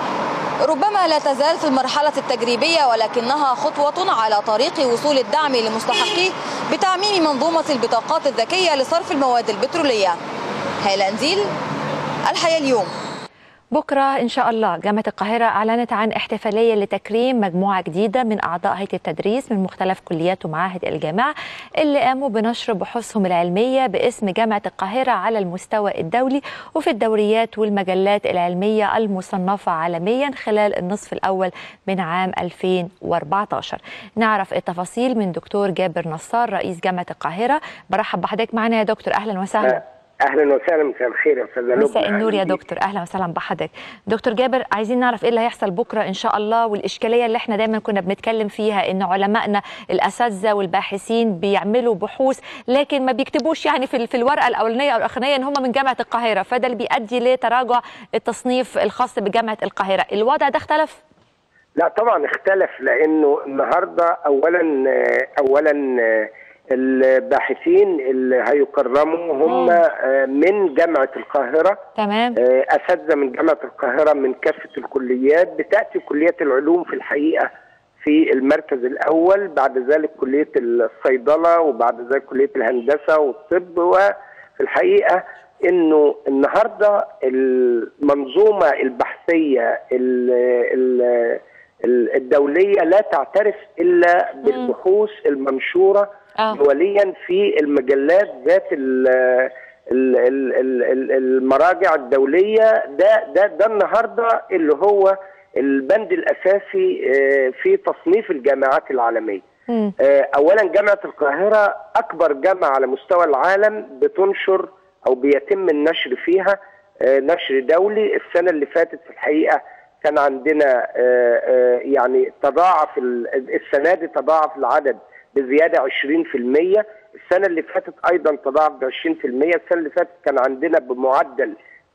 ربما لا تزال في المرحلة التجريبية ولكنها خطوة على طريق وصول الدعم لمستحقيه بتعميم منظومة البطاقات الذكية لصرف المواد البترولية هالة أنزيل الحياة اليوم بكرة إن شاء الله جامعة القاهرة أعلنت عن احتفالية لتكريم مجموعة جديدة من أعضاء هيئة التدريس من مختلف كليات ومعاهد الجامعة اللي قاموا بنشر بحوثهم العلمية باسم جامعة القاهرة على المستوى الدولي وفي الدوريات والمجلات العلمية المصنفة عالميا خلال النصف الأول من عام 2014 نعرف التفاصيل من دكتور جابر نصار رئيس جامعة القاهرة برحب بحضرتك معنا يا دكتور أهلا وسهلا اهلا وسهلا مساء الخير يا استاذه لبنى مساء النور يا أهلاً بيك. دكتور اهلا وسهلا بحضرتك دكتور جابر عايزين نعرف ايه اللي هيحصل بكره ان شاء الله والاشكاليه اللي احنا دايما كنا بنتكلم فيها ان علمائنا الاساتذه والباحثين بيعملوا بحوث لكن ما بيكتبوش يعني في في الورقه الاولانيه او الاخرانيه ان هم من جامعه القاهره فده اللي بيؤدي لتراجع التصنيف الخاص بجامعه القاهره الوضع ده اختلف لا طبعا اختلف لانه النهارده اولا اولا الباحثين اللي هيكرموا هم آه، من جامعه القاهره تمام آه، اساتذه من جامعه القاهره من كافه الكليات بتاتي كليه العلوم في الحقيقه في المركز الاول بعد ذلك كليه الصيدله وبعد ذلك كليه الهندسه والطب وفي الحقيقه انه النهارده المنظومه البحثيه ال ال ال- الدوليه لا تعترف الا بالبحوث المنشوره آه. دوليا في المجلات ذات ال ال- ال- ال- ال- المراجع الدوليه ده ده ده النهارده اللي هو البند الاساسي آه، في تصنيف الجامعات العالميه. مم. آه، اولا جامعه القاهره اكبر جامعه على مستوى العالم بتنشر او بيتم النشر فيها آه، نشر دولي السنه اللي فاتت في الحقيقه كان عندنا آه، آه، يعني تضاعف ال- السنه دي تضاعف العدد بزياده 20% السنه اللي فاتت ايضا تضاعف ب 20% السنه اللي فاتت كان عندنا بمعدل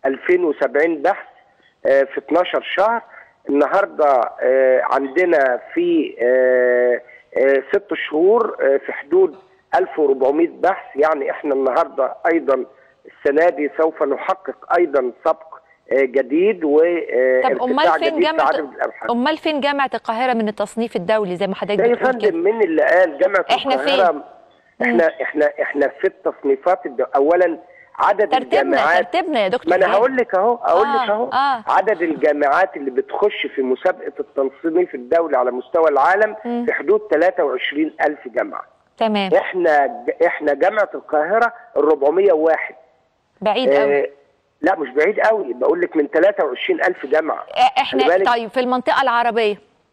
2070 بحث آه، في 12 شهر النهارده آه، عندنا في آه، آه، ست شهور آه، في حدود 1400 بحث يعني احنا النهارده ايضا السنه دي سوف نحقق ايضا سبق آه، جديد و آه، طب ارتفاع امال فين جديد في جامعه عدد الابحاث امال فين جامعه القاهره من التصنيف الدولي زي ما حضرتك ده يا بتقول كده فندم مين اللي قال جامعه إحنا القاهره فين؟ احنا احنا احنا في التصنيفات الدو... اولا عدد ترتيبنا الجامعات ترتيبنا يا دكتور ما انا إيهاب. هقول لك اهو اقول آه، لك اهو آه. عدد الجامعات اللي بتخش في مسابقه التصنيف الدولي على مستوى العالم مم. في حدود 23 الف جامعه تمام احنا احنا جامعه القاهره ال 401 بعيد قوي آه لا مش بعيد قوي بقول لك من 23 الف جامعه خلي احنا بالك، طيب في المنطقه العربيه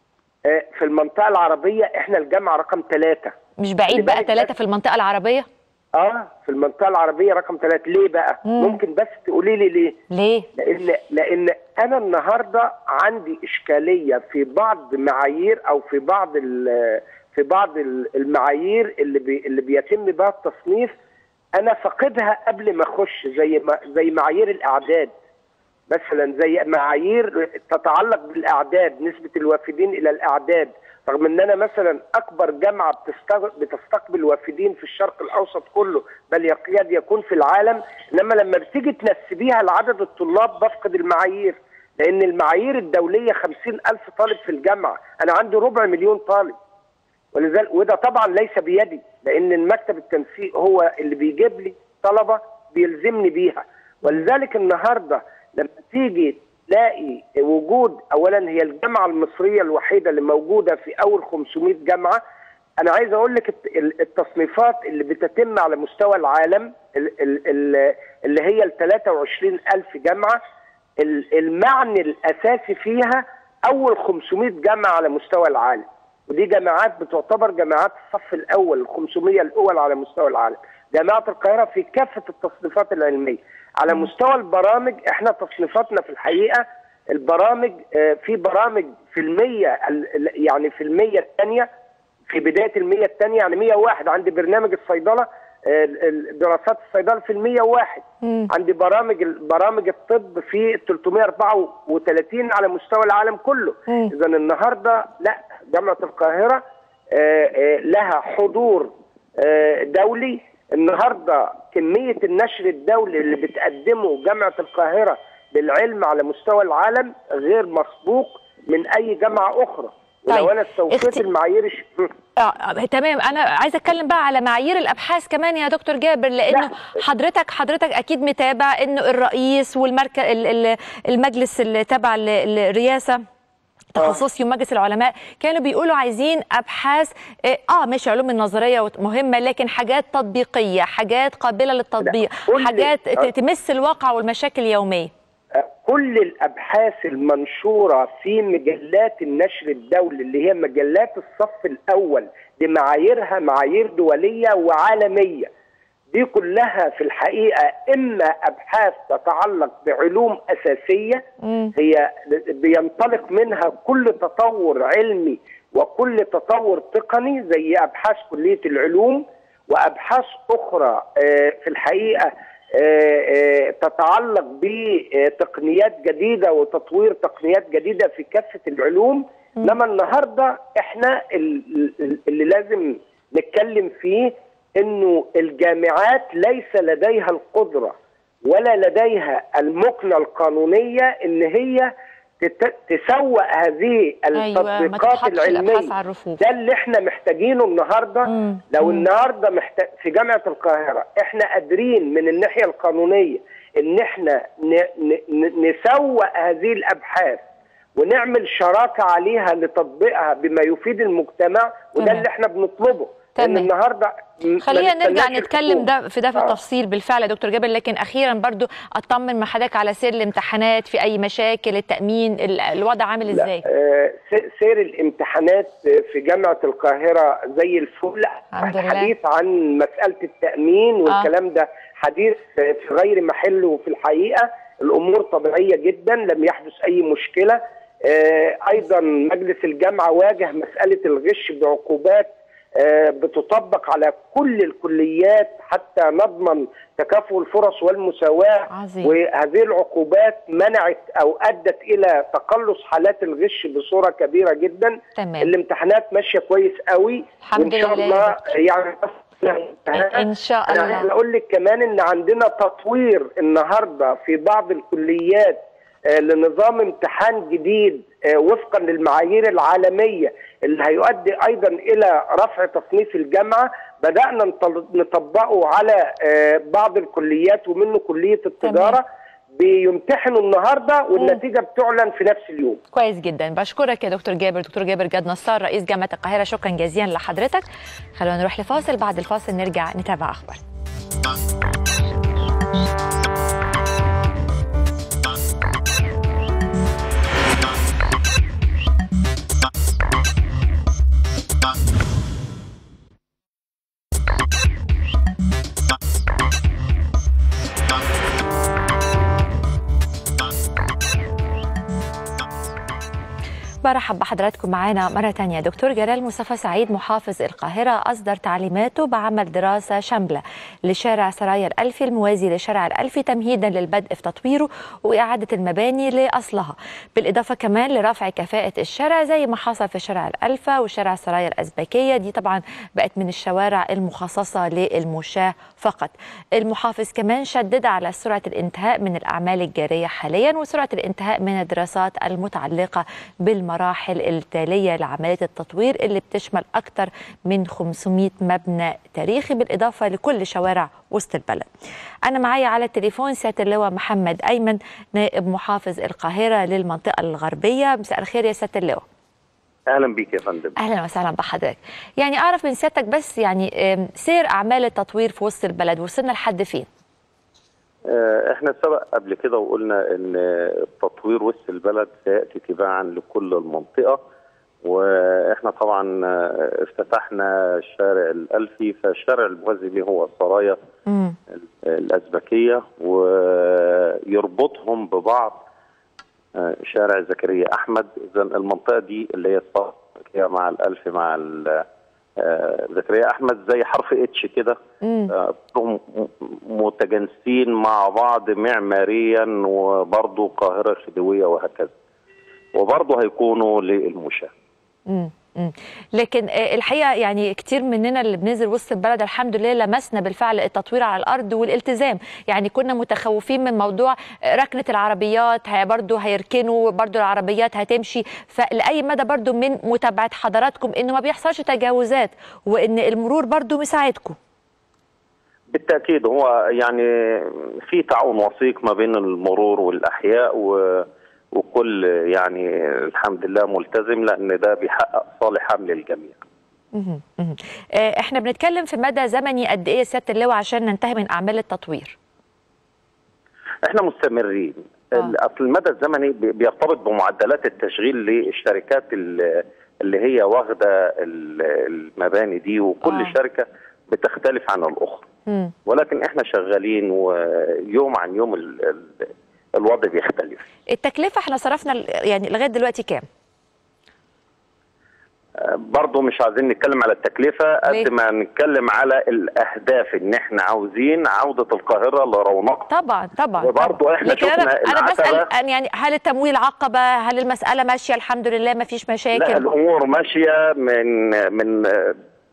آه في المنطقه العربيه احنا الجامعه رقم ثلاثه مش خلي بعيد بقى بالك ثلاثه في المنطقه العربيه اه في المنطقه العربيه رقم ثلاثة ليه بقى مم. ممكن بس تقولي لي ليه ليه لان لان انا النهارده عندي اشكاليه في بعض معايير او في بعض ال- في بعض ال- المعايير اللي بي اللي بيتم بها التصنيف انا فاقدها قبل ما اخش زي ما زي معايير الاعداد مثلا زي معايير تتعلق بالاعداد نسبه الوافدين الى الاعداد رغم ان انا مثلا اكبر جامعه بتستغ- بتستقبل وافدين في الشرق الاوسط كله بل يكاد يكون في العالم انما لما بتيجي تنسبيها لعدد الطلاب بفقد المعايير لان المعايير الدوليه خمسين الف طالب في الجامعه انا عندي ربع مليون طالب ولذلك وده طبعا ليس بيدي لان المكتب التنسيق هو اللي بيجيب لي طلبه بيلزمني بيها ولذلك النهارده لما تيجي تلاقي وجود اولا هي الجامعه المصريه الوحيده اللي موجوده في اول 500 جامعه انا عايز اقول لك الت- ال- التصنيفات اللي بتتم على مستوى العالم ال- ال- ال- اللي هي ال 23 الف جامعه ال- المعني الاساسي فيها اول 500 جامعه على مستوى العالم ودي جامعات بتعتبر جامعات الصف الاول ال 500 الاول على مستوى العالم جامعه القاهره في كافه التصنيفات العلميه على مستوى البرامج احنا تصنيفاتنا في الحقيقه البرامج آه، في برامج في المية ال- ال- يعني في المية الثانية في بداية المية الثانية يعني 101 عندي برنامج الصيدلة آه، ال- ال- دراسات الصيدلة في المية واحد عندي برامج برامج الطب في 334 على مستوى العالم كله إذا النهاردة لا جامعة القاهرة آه، آه، لها حضور آه، دولي النهارده كميه النشر الدولي اللي بتقدمه جامعه القاهره للعلم على مستوى العالم غير مسبوق من اي جامعه اخرى ولو طيب، انا استوفيت اختي- المعايير الش- آه آه، تمام انا عايزه اتكلم بقى على معايير الابحاث كمان يا دكتور جابر لانه حضرتك حضرتك اكيد متابع انه الرئيس والمركز المجلس اللي تبع ال- الرئاسه تخصصي ومجلس العلماء كانوا بيقولوا عايزين ابحاث اه آه، ماشي علوم النظريه وت- مهمه لكن حاجات تطبيقيه حاجات قابله للتطبيق كل- حاجات ت- آه. تمس الواقع والمشاكل اليوميه كل الابحاث المنشوره في مجلات النشر الدولي اللي هي مجلات الصف الاول بمعاييرها معايير دوليه وعالميه دي كلها في الحقيقه اما ابحاث تتعلق بعلوم اساسيه هي بينطلق منها كل تطور علمي وكل تطور تقني زي ابحاث كليه العلوم وابحاث اخرى آه، في الحقيقه آه، آه، تتعلق بتقنيات جديده وتطوير تقنيات جديده في كافه العلوم انما النهارده احنا ال- ال- اللي لازم نتكلم فيه انه الجامعات ليس لديها القدره ولا لديها المكنه القانونيه ان هي تت- تسوق هذه أيوة، ما التطبيقات تتحطش الأبحاث العلميه على الرفوف. ده اللي احنا محتاجينه النهارده لو النهارده محتاج في جامعه القاهره احنا قادرين من الناحيه القانونيه ان احنا ن... ن... ن- نسوق هذه الابحاث ونعمل شراكه عليها لتطبيقها بما يفيد المجتمع وده تمام. اللي احنا بنطلبه لان تمام. النهارده م- ما خلينا نرجع نستناش نتكلم الحكومة. ده في ده في آه. التفصيل بالفعل يا دكتور جابر لكن اخيرا برضو اطمن من حضرتك على سير الامتحانات في اي مشاكل التامين ال- الوضع عامل لا، ازاي آه، س- سير الامتحانات في جامعة القاهرة زي الفل الحمد لله. الحديث عن مسألة التأمين والكلام ده حديث في غير محله وفي الحقيقة الأمور طبيعية جدا لم يحدث أي مشكلة آه، أيضا مجلس الجامعة واجه مسألة الغش بعقوبات آه، بتطبق على كل الكليات حتى نضمن تكافؤ الفرص والمساواة عظيم. وهذه العقوبات منعت أو أدت إلى تقلص حالات الغش بصورة كبيرة جدا تمام. الامتحانات ماشية كويس قوي الحمد وإن شاء لله الله يعني ان شاء الله انا اقول لك كمان ان عندنا تطوير النهارده في بعض الكليات آه، لنظام امتحان جديد آه، وفقا للمعايير العالميه اللي هيؤدي ايضا الى رفع تصنيف الجامعه بدانا نطل- نطبقه على آه، بعض الكليات ومنه كليه التجاره بيمتحنوا النهارده والنتيجه بتعلن في نفس اليوم كويس جدا بشكرك يا دكتور جابر دكتور جابر جاد نصار رئيس جامعه القاهره شكرا جزيلا لحضرتك خلونا نروح لفاصل بعد الفاصل نرجع نتابع اخبار برحب بحضراتكم معانا مرة تانية دكتور جلال مصطفى سعيد محافظ القاهرة أصدر تعليماته بعمل دراسة شاملة لشارع سرايا الألفي الموازي لشارع الألفي تمهيدا للبدء في تطويره وإعادة المباني لأصلها بالإضافة كمان لرفع كفاءة الشارع زي ما حصل في شارع الألفا وشارع سرايا الأزبكية دي طبعا بقت من الشوارع المخصصة للمشاة فقط المحافظ كمان شدد على سرعة الانتهاء من الأعمال الجارية حاليا وسرعة الانتهاء من الدراسات المتعلقة بالمراحل التالية لعملية التطوير اللي بتشمل أكثر من 500 مبنى تاريخي بالإضافة لكل شوارع وسط البلد أنا معايا على التليفون سيادة اللواء محمد أيمن نائب محافظ القاهرة للمنطقة الغربية مساء الخير يا سيادة اللواء اهلا بيك يا فندم اهلا وسهلا بحضرتك يعني اعرف من سيادتك بس يعني آم، سير اعمال التطوير في وسط البلد وصلنا لحد فين آه، احنا سبق قبل كده وقلنا ان تطوير وسط البلد سياتي تباعا لكل المنطقه واحنا طبعا آه، افتتحنا الشارع الالفي فالشارع الموازي ليه هو السرايا الازبكيه ويربطهم ببعض آه، شارع زكريا احمد اذا المنطقه دي اللي هي الزكريا مع الالف مع ال- آه، زكريا احمد زي حرف اتش كده آه، كلهم م- متجانسين مع بعض معماريا وبرضه قاهره خديويه وهكذا وبرضه هيكونوا للمشاة مم. مم. لكن آه، الحقيقه يعني كتير مننا اللي بننزل وسط البلد الحمد لله لمسنا بالفعل التطوير على الارض والالتزام يعني كنا متخوفين من موضوع آه، ركنه العربيات هي برضو هيركنوا برضو العربيات هتمشي فلاي مدى برضو من متابعه حضراتكم انه ما بيحصلش تجاوزات وان المرور برضو مساعدكم بالتاكيد هو يعني في تعاون وثيق ما بين المرور والاحياء و وكل يعني الحمد لله ملتزم لان ده بيحقق صالح عام للجميع مهم. مهم. آه، احنا بنتكلم في مدى زمني قد ايه يا سياده اللواء عشان ننتهي من اعمال التطوير احنا مستمرين ال- اصل المدى الزمني بي- بيرتبط بمعدلات التشغيل للشركات ال- اللي هي واخده ال- المباني دي وكل آه. شركه بتختلف عن الاخرى مم. ولكن احنا شغالين ويوم عن يوم ال- ال- الوضع بيختلف التكلفه احنا صرفنا ال- يعني لغايه دلوقتي كام برضه مش عايزين نتكلم على التكلفه ليه؟ قد ما نتكلم على الاهداف ان احنا عاوزين عوده القاهره لرونقها طبعا طبعا وبرضه احنا لكن انا شفنا انا بسال العتبة. أن يعني هل التمويل عقبه هل المساله ماشيه الحمد لله ما فيش لا مشاكل الامور ماشيه من من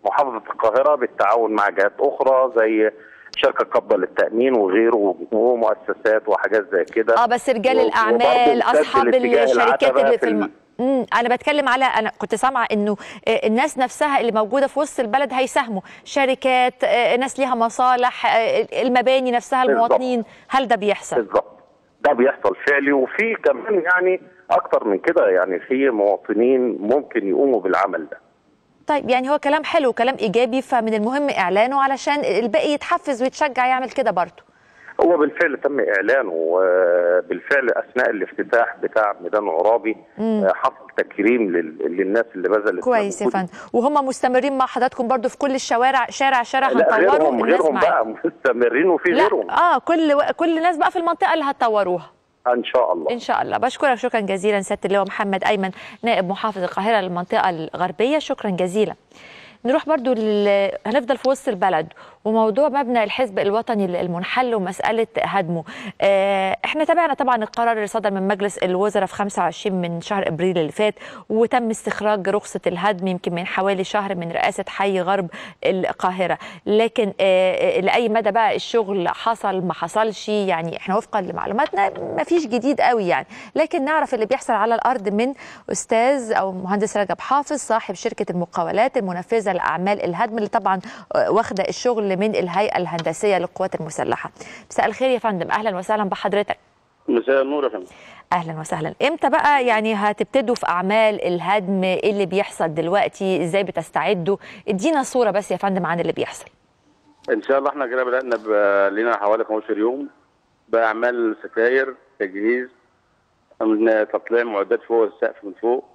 محافظه القاهره بالتعاون مع جهات اخرى زي شركه قبضه للتامين وغيره ومؤسسات وحاجات زي كده اه بس رجال و- الاعمال وبرضه اصحاب امتد لاتجاه الشركات العتبة اللي في في الم... ال- مم. انا بتكلم على انا كنت سامعه انه آه، الناس نفسها اللي موجوده في وسط البلد هيساهموا شركات آه، ناس ليها مصالح آه، المباني نفسها بالظبط. المواطنين هل ده بيحصل بالظبط ده بيحصل فعلي وفي كمان يعني اكتر من كده يعني في مواطنين ممكن يقوموا بالعمل ده طيب يعني هو كلام حلو كلام ايجابي فمن المهم اعلانه علشان الباقي يتحفز ويتشجع يعمل كده برضه هو بالفعل تم اعلانه وبالفعل اثناء الافتتاح بتاع ميدان عرابي مم. آه، حصل تكريم لل- للناس اللي بذلت كويس يا مجهود. فندم وهم مستمرين مع حضراتكم برضو في كل الشوارع شارع شارع لا هنطوروا غيرهم الناس غيرهم معاكم بقى مستمرين وفي لا غيرهم اه كل كل الناس بقى في المنطقه اللي هتطوروها ان شاء الله ان شاء الله بشكرك شكرا جزيلا سياده اللواء محمد ايمن نائب محافظ القاهره للمنطقه الغربيه شكرا جزيلا نروح برضو لل... هنفضل في وسط البلد وموضوع مبنى الحزب الوطني المنحل ومسألة هدمه آه، احنا تابعنا طبعا القرار اللي صدر من مجلس الوزراء في 25 من شهر ابريل اللي فات وتم استخراج رخصة الهدم يمكن من حوالي شهر من رئاسة حي غرب القاهرة لكن آه، لأي مدى بقى الشغل حصل ما حصلش يعني احنا وفقا لمعلوماتنا ما فيش جديد قوي يعني لكن نعرف اللي بيحصل على الأرض من أستاذ أو مهندس رجب حافظ صاحب شركة المقاولات المنفذة لأعمال الهدم اللي طبعا آه، واخدة الشغل من الهيئة الهندسية للقوات المسلحة مساء الخير يا فندم أهلا وسهلا بحضرتك مساء النور يا فندم اهلا وسهلا امتى بقى يعني هتبتدوا في اعمال الهدم ايه اللي بيحصل دلوقتي ازاي بتستعدوا ادينا صوره بس يا فندم عن اللي بيحصل ان شاء الله احنا كده بدانا ب- لنا حوالي 15 يوم باعمال ستاير تجهيز من تطليع معدات فوق السقف من فوق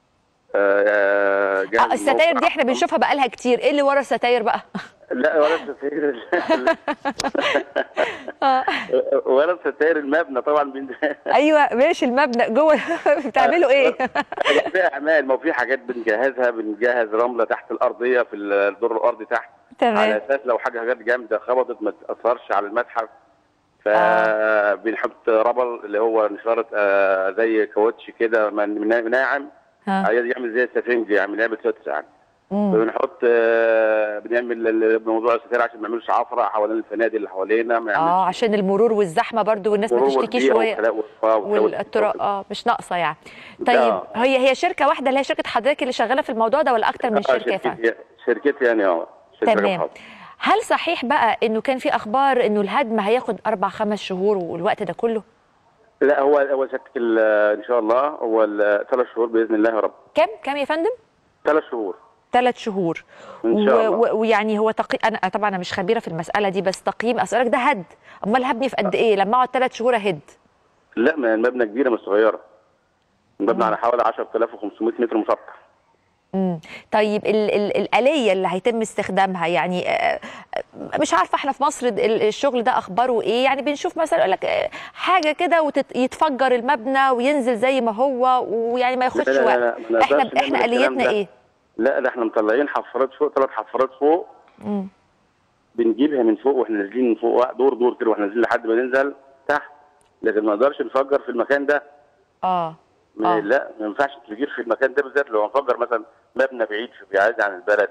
آه، جهز آه الستاير الموقع. دي احنا بنشوفها بقالها كتير ايه اللي ورا الستاير بقى لا ولا الستاير ولا الستاير المبنى طبعا بن- ايوه ماشي المبنى جوه بتعملوا ايه في اعمال ما هو في حاجات بنجهزها بنجهز رمله تحت الارضيه في الدور الارضي تحت تمام. على اساس لو حاجه حاجات جامده خبطت ما تاثرش على المتحف فبنحط ربل اللي هو نشاره آه، زي كاوتش كده من- من- ناعم ها. عايز يعمل زي السفنج يعمل يعمل تسع مم. بنحط آه، بنعمل ال- موضوع الستاير عشان ما يعملش عفره حوالين الفنادق اللي حوالينا ما يعملش اه عشان المرور والزحمه برضو والناس ما مرور تشتكيش والبيئة وهي والكلام والطاقة والكلام والطرق اه مش ناقصه يعني طيب آه. هي هي شركه واحده اللي هي شركه حضرتك اللي شغاله في الموضوع ده ولا اكتر من آه، شركه يا فندم شركتي شركتي يعني اه شركة تمام ربحة. هل صحيح بقى انه كان في اخبار انه الهدم هياخد اربع خمس شهور والوقت ده كله لا هو هو شركة ال- ان شاء الله هو ثلاث شهور باذن الله يا رب كم كم يا فندم ثلاث شهور ثلاث شهور إن شاء و- الله. و- ويعني هو تقي... انا طبعا انا مش خبيره في المساله دي بس تقييم اسالك ده هد امال هبني في قد ايه لما اقعد ثلاث شهور اهد لا ما المبنى كبيره مش صغيره المبنى على حوالي 10500 متر مسطح مم. طيب ال ال الآلية اللي هيتم استخدامها يعني آه، آه، مش عارفة احنا في مصر ال- الشغل ده أخباره إيه يعني بنشوف مثلا يقول لك آه، حاجة كده ويتفجر المبنى وينزل زي ما هو ويعني ما ياخدش لا لا لا وقت لا، ما احنا نقدرش احنا نعمل الكلام آليتنا ده. إيه؟ لا ده احنا مطلعين حفارات فوق ثلاث حفارات فوق مم. بنجيبها من فوق واحنا نازلين من فوق دور دور كده واحنا نازلين لحد ما ننزل تحت لكن ما نقدرش نفجر في المكان ده اه ما لا ما ينفعش تفجير في المكان ده بالذات لو هنفجر مثلا مبنى بعيد في بعيد عن البلد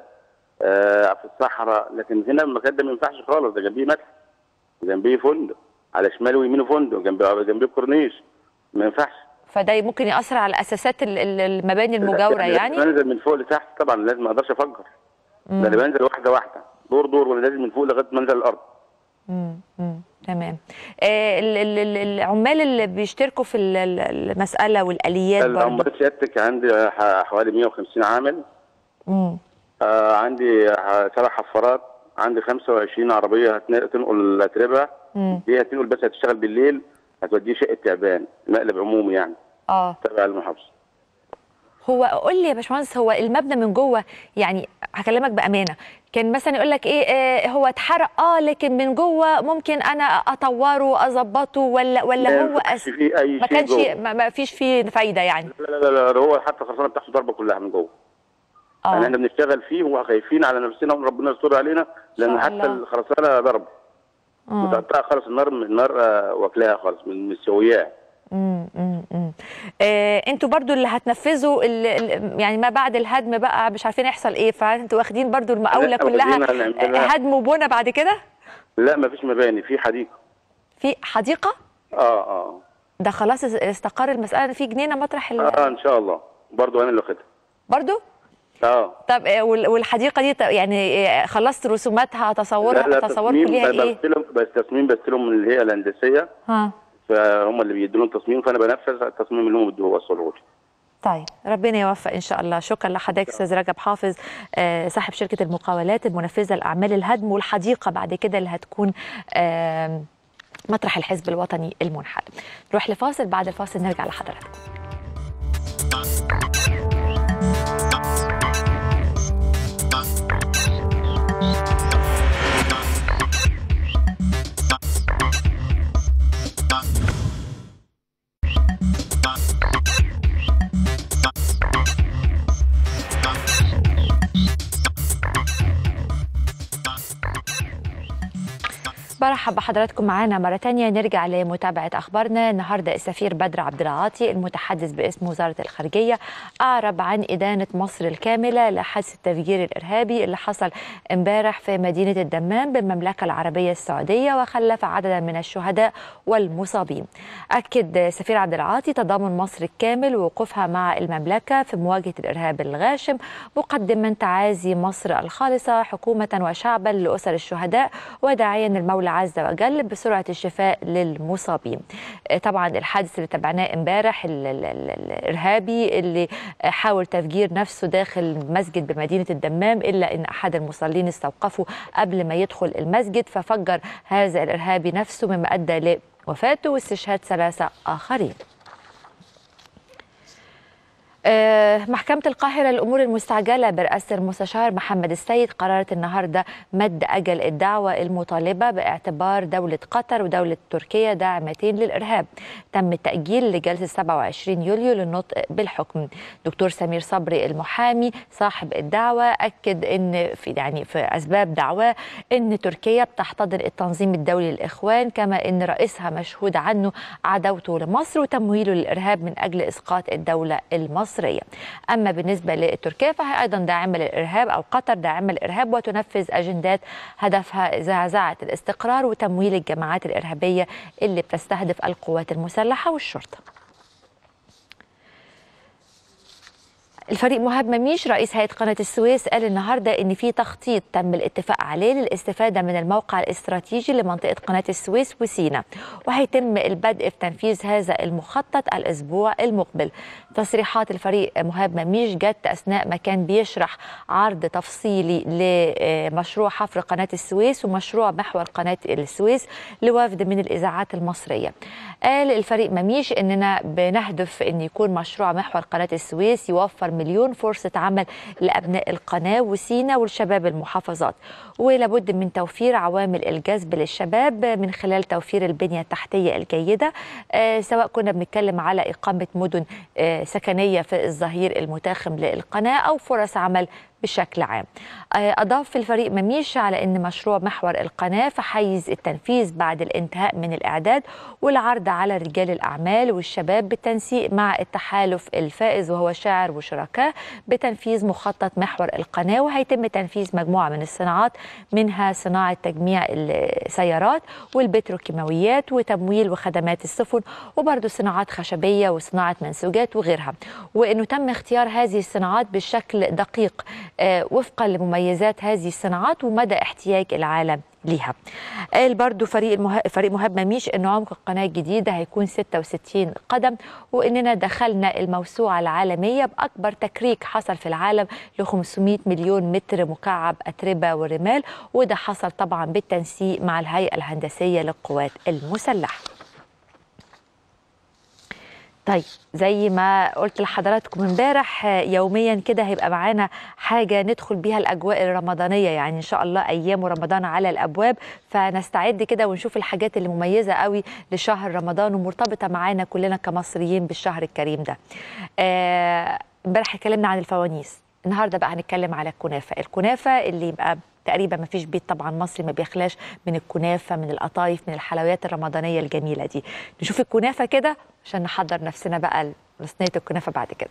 آه في الصحراء لكن هنا المكان ده ما ينفعش خالص ده جنبيه متحف جنبيه فندق على شماله ويمينه فندق جنبيه جنبيه كورنيش ما ينفعش فده ممكن يأثر على أساسات ال- ال- المباني المجاورة لازم يعني انزل من فوق لتحت طبعا لازم ما اقدرش افجر مم. ده انا بنزل واحده واحده دور دور وانا نازل من فوق لغايه ما انزل الارض مم. مم. تمام آه، ال- ال- ال- العمال اللي بيشتركوا في ال- ال- المسألة والآليات برضه العمال سيادتك عندي ح- حوالي 150 عامل مم. آه عندي ح- سبع حفارات عندي 25 عربيه هتن- تنقل اتربه مم. دي هتنقل بس هتشتغل بالليل هتوديه شقه تعبان مقلب عمومي يعني اه تبع المحافظه هو قول لي يا باشمهندس هو المبنى من جوه يعني هكلمك بامانه كان مثلا يقول لك ايه آه هو اتحرق اه لكن من جوه ممكن انا اطوره اظبطه ولا ولا ما هو ينفعش أس... فيه اي ما شيء كانش جوه. ما, ما فيش فيه فايده يعني لا لا لا ده هو حتى الخرسانه بتاعته ضربه كلها من جوه اه يعني احنا بنشتغل فيه وخايفين على نفسنا وربنا يستر علينا لان شاء حتى الله. الخرسانه ضرب آه. متقطعه خالص النار النار آه، واكلاها خالص من من السوياه امم امم آه انتوا برضو اللي هتنفذوا ال- ال- يعني ما بعد الهدم بقى مش عارفين يحصل ايه فانتوا واخدين برضو المقاوله لا، كلها واخدينها نعملها. آه، هدم وبنى بعد كده لا مفيش مباني في حديقه في حديقه اه اه ده خلاص استقر المساله في جنينه مطرح ال... اه ان شاء الله برضو انا اللي واخدها برضو اه طب آه، وال- والحديقه دي ت- يعني آه، خلصت رسوماتها تصورها تصوركم ليها ايه بستلم بس تصميم بستلم من الهيئه الهندسيه ها فهم اللي بيدوا التصميم فانا بنفذ التصميم اللي هم بيدوه وصلوا لي طيب ربنا يوفق ان شاء الله شكرا لحضرتك استاذ رجب حافظ آه، صاحب شركه المقاولات المنفذه لاعمال الهدم والحديقه بعد كده اللي هتكون آم، مطرح الحزب الوطني المنحل نروح لفاصل بعد الفاصل نرجع لحضراتكم برحب بحضراتكم معانا مرة تانية نرجع لمتابعة أخبارنا النهاردة السفير بدر عبد العاطي المتحدث باسم وزارة الخارجية أعرب عن إدانة مصر الكاملة لحدث التفجير الإرهابي اللي حصل امبارح في مدينة الدمام بالمملكة العربية السعودية وخلف عددا من الشهداء والمصابين أكد سفير عبد العاطي تضامن مصر الكامل ووقوفها مع المملكة في مواجهة الإرهاب الغاشم مقدما تعازي مصر الخالصة حكومة وشعبا لأسر الشهداء وداعيا المولى عز وجل بسرعة الشفاء للمصابين آه، طبعا الحادث اللي تابعناه امبارح ال- ال- ال- الإرهابي اللي آه، حاول تفجير نفسه داخل مسجد بمدينة الدمام إلا أن أحد المصلين استوقفه قبل ما يدخل المسجد ففجر هذا الإرهابي نفسه مما أدى لوفاته واستشهاد ثلاثة آخرين آه، محكمة القاهرة للأمور المستعجلة برئاسة المستشار محمد السيد قررت النهاردة مد أجل الدعوة المطالبة باعتبار دولة قطر ودولة تركيا داعمتين للإرهاب تم التأجيل لجلسة 27 يوليو للنطق بالحكم دكتور سمير صبري المحامي صاحب الدعوة أكد أن في يعني في أسباب دعواه أن تركيا بتحتضن التنظيم الدولي للإخوان كما أن رئيسها مشهود عنه عداوته لمصر وتمويله للإرهاب من أجل إسقاط الدولة المصرية أما بالنسبة لتركيا فهي أيضا داعمة للإرهاب أو قطر داعمة للإرهاب وتنفذ أجندات هدفها زعزعة الاستقرار وتمويل الجماعات الإرهابية اللي بتستهدف القوات المسلحة والشرطة الفريق مهاب مميش رئيس هيئه قناه السويس قال النهارده ان في تخطيط تم الاتفاق عليه للاستفاده من الموقع الاستراتيجي لمنطقه قناه السويس وسينا وهيتم البدء في تنفيذ هذا المخطط الاسبوع المقبل تصريحات الفريق مهاب مميش جت اثناء ما كان بيشرح عرض تفصيلي لمشروع حفر قناه السويس ومشروع محور قناه السويس لوفد من الاذاعات المصريه قال الفريق مميش اننا بنهدف ان يكون مشروع محور قناه السويس يوفر مليون فرصه عمل لابناء القناه وسينا والشباب المحافظات ولابد من توفير عوامل الجذب للشباب من خلال توفير البنيه التحتيه الجيده آه، سواء كنا بنتكلم على اقامه مدن آه، سكنيه في الظهير المتاخم للقناه او فرص عمل بشكل عام آه، أضاف الفريق مميش على أن مشروع محور القناة في حيز التنفيذ بعد الانتهاء من الإعداد والعرض على رجال الأعمال والشباب بالتنسيق مع التحالف الفائز وهو شاعر وشركاء بتنفيذ مخطط محور القناة وهيتم تنفيذ مجموعة من الصناعات منها صناعة تجميع السيارات والبتروكيماويات وتمويل وخدمات السفن وبرضه صناعات خشبية وصناعة منسوجات وغيرها وأنه تم اختيار هذه الصناعات بشكل دقيق آه، وفقا لمميزات هذه الصناعات ومدى احتياج العالم ليها قال برضو فريق المه... فريق مهاب مميش ان عمق القناه الجديده هيكون 66 قدم واننا دخلنا الموسوعه العالميه باكبر تكريك حصل في العالم ل 500 مليون متر مكعب اتربه ورمال وده حصل طبعا بالتنسيق مع الهيئه الهندسيه للقوات المسلحه طيب زي ما قلت لحضراتكم امبارح آه، يوميا كده هيبقى معانا حاجه ندخل بيها الاجواء الرمضانيه يعني ان شاء الله ايام رمضان على الابواب فنستعد كده ونشوف الحاجات اللي مميزه قوي لشهر رمضان ومرتبطه معانا كلنا كمصريين بالشهر الكريم ده آه، امبارح اتكلمنا عن الفوانيس النهارده بقى هنتكلم على الكنافه الكنافه اللي يبقى تقريبا ما فيش بيت طبعا مصري ما بيخلاش من الكنافه من القطايف من الحلويات الرمضانيه الجميله دي نشوف الكنافه كده عشان نحضر نفسنا بقى لصينيه الكنافه بعد كده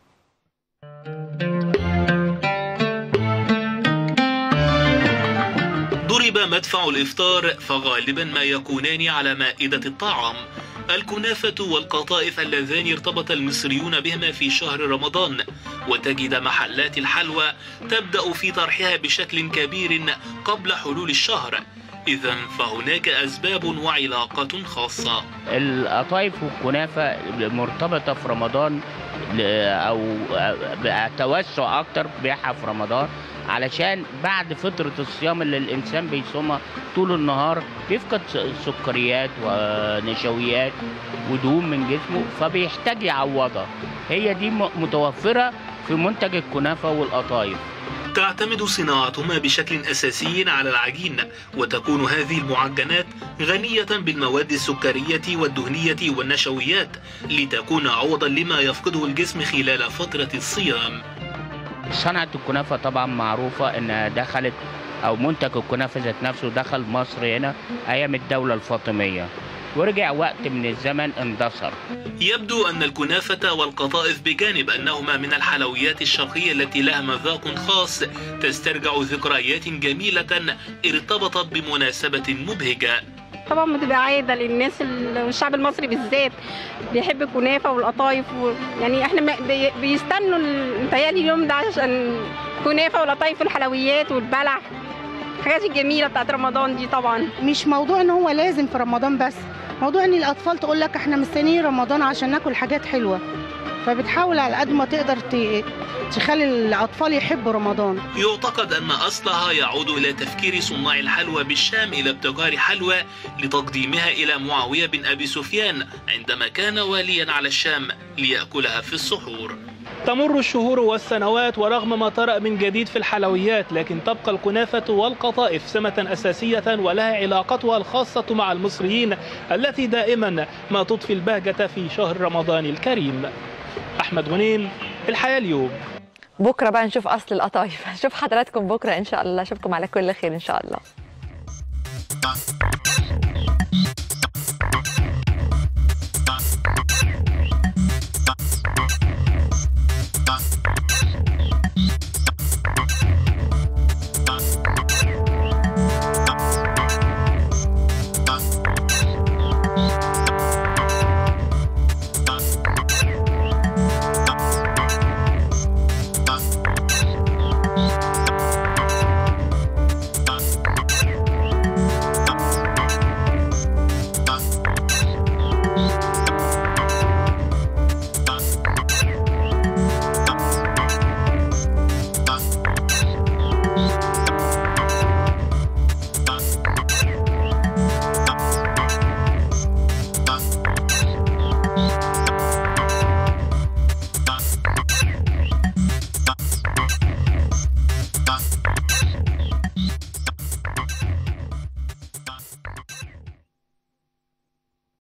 ضرب مدفع الإفطار فغالبا ما يكونان على مائدة الطعام الكنافة والقطائف اللذان ارتبط المصريون بهما في شهر رمضان وتجد محلات الحلوى تبدأ في طرحها بشكل كبير قبل حلول الشهر إذا فهناك أسباب وعلاقة خاصة القطايف والكنافة مرتبطة في رمضان ل- أو توسع أكتر بيعها في رمضان علشان بعد فترة الصيام اللي الإنسان بيصومها طول النهار بيفقد س- سكريات ونشويات ودهون من جسمه فبيحتاج يعوضها هي دي م- متوفرة في منتج الكنافة والقطايف تعتمد صناعتهما بشكل أساسي على العجين وتكون هذه المعجنات غنية بالمواد السكرية والدهنية والنشويات لتكون عوضا لما يفقده الجسم خلال فترة الصيام صنعة الكنافة طبعا معروفة إنها دخلت أو منتج الكنافة ذات نفسه دخل مصر هنا أيام الدولة الفاطمية ورجع وقت من الزمن اندثر يبدو أن الكنافة والقطائف بجانب أنهما من الحلويات الشرقية التي لها مذاق خاص تسترجع ذكريات جميلة ارتبطت بمناسبة مبهجة طبعا بتبقى عاده للناس ال- والشعب المصري بالذات بيحب الكنافه والقطايف و... يعني احنا ما- بي... بيستنوا ال- متهيألي اليوم ده عشان كنافه والقطايف والحلويات والبلح الحاجات الجميله بتاعت رمضان دي طبعا مش موضوع ان هو لازم في رمضان بس موضوع ان الاطفال تقول لك احنا مستنيين رمضان عشان ناكل حاجات حلوه فبتحاول على قد ما تقدر ت- تخلي الاطفال يحبوا رمضان يعتقد أن أصلها يعود إلى تفكير صناع الحلوى بالشام إلى ابتكار حلوى لتقديمها إلى معاوية بن أبي سفيان عندما كان واليا على الشام ليأكلها في السحور تمر الشهور والسنوات ورغم ما طرأ من جديد في الحلويات لكن تبقى الكنافة والقطائف سمة أساسية ولها علاقتها الخاصة مع المصريين التي دائما ما تضفي البهجة في شهر رمضان الكريم أحمد غنيم الحياة اليوم بكره بقى نشوف اصل القطايف نشوف حضراتكم بكره ان شاء الله اشوفكم على كل خير ان شاء الله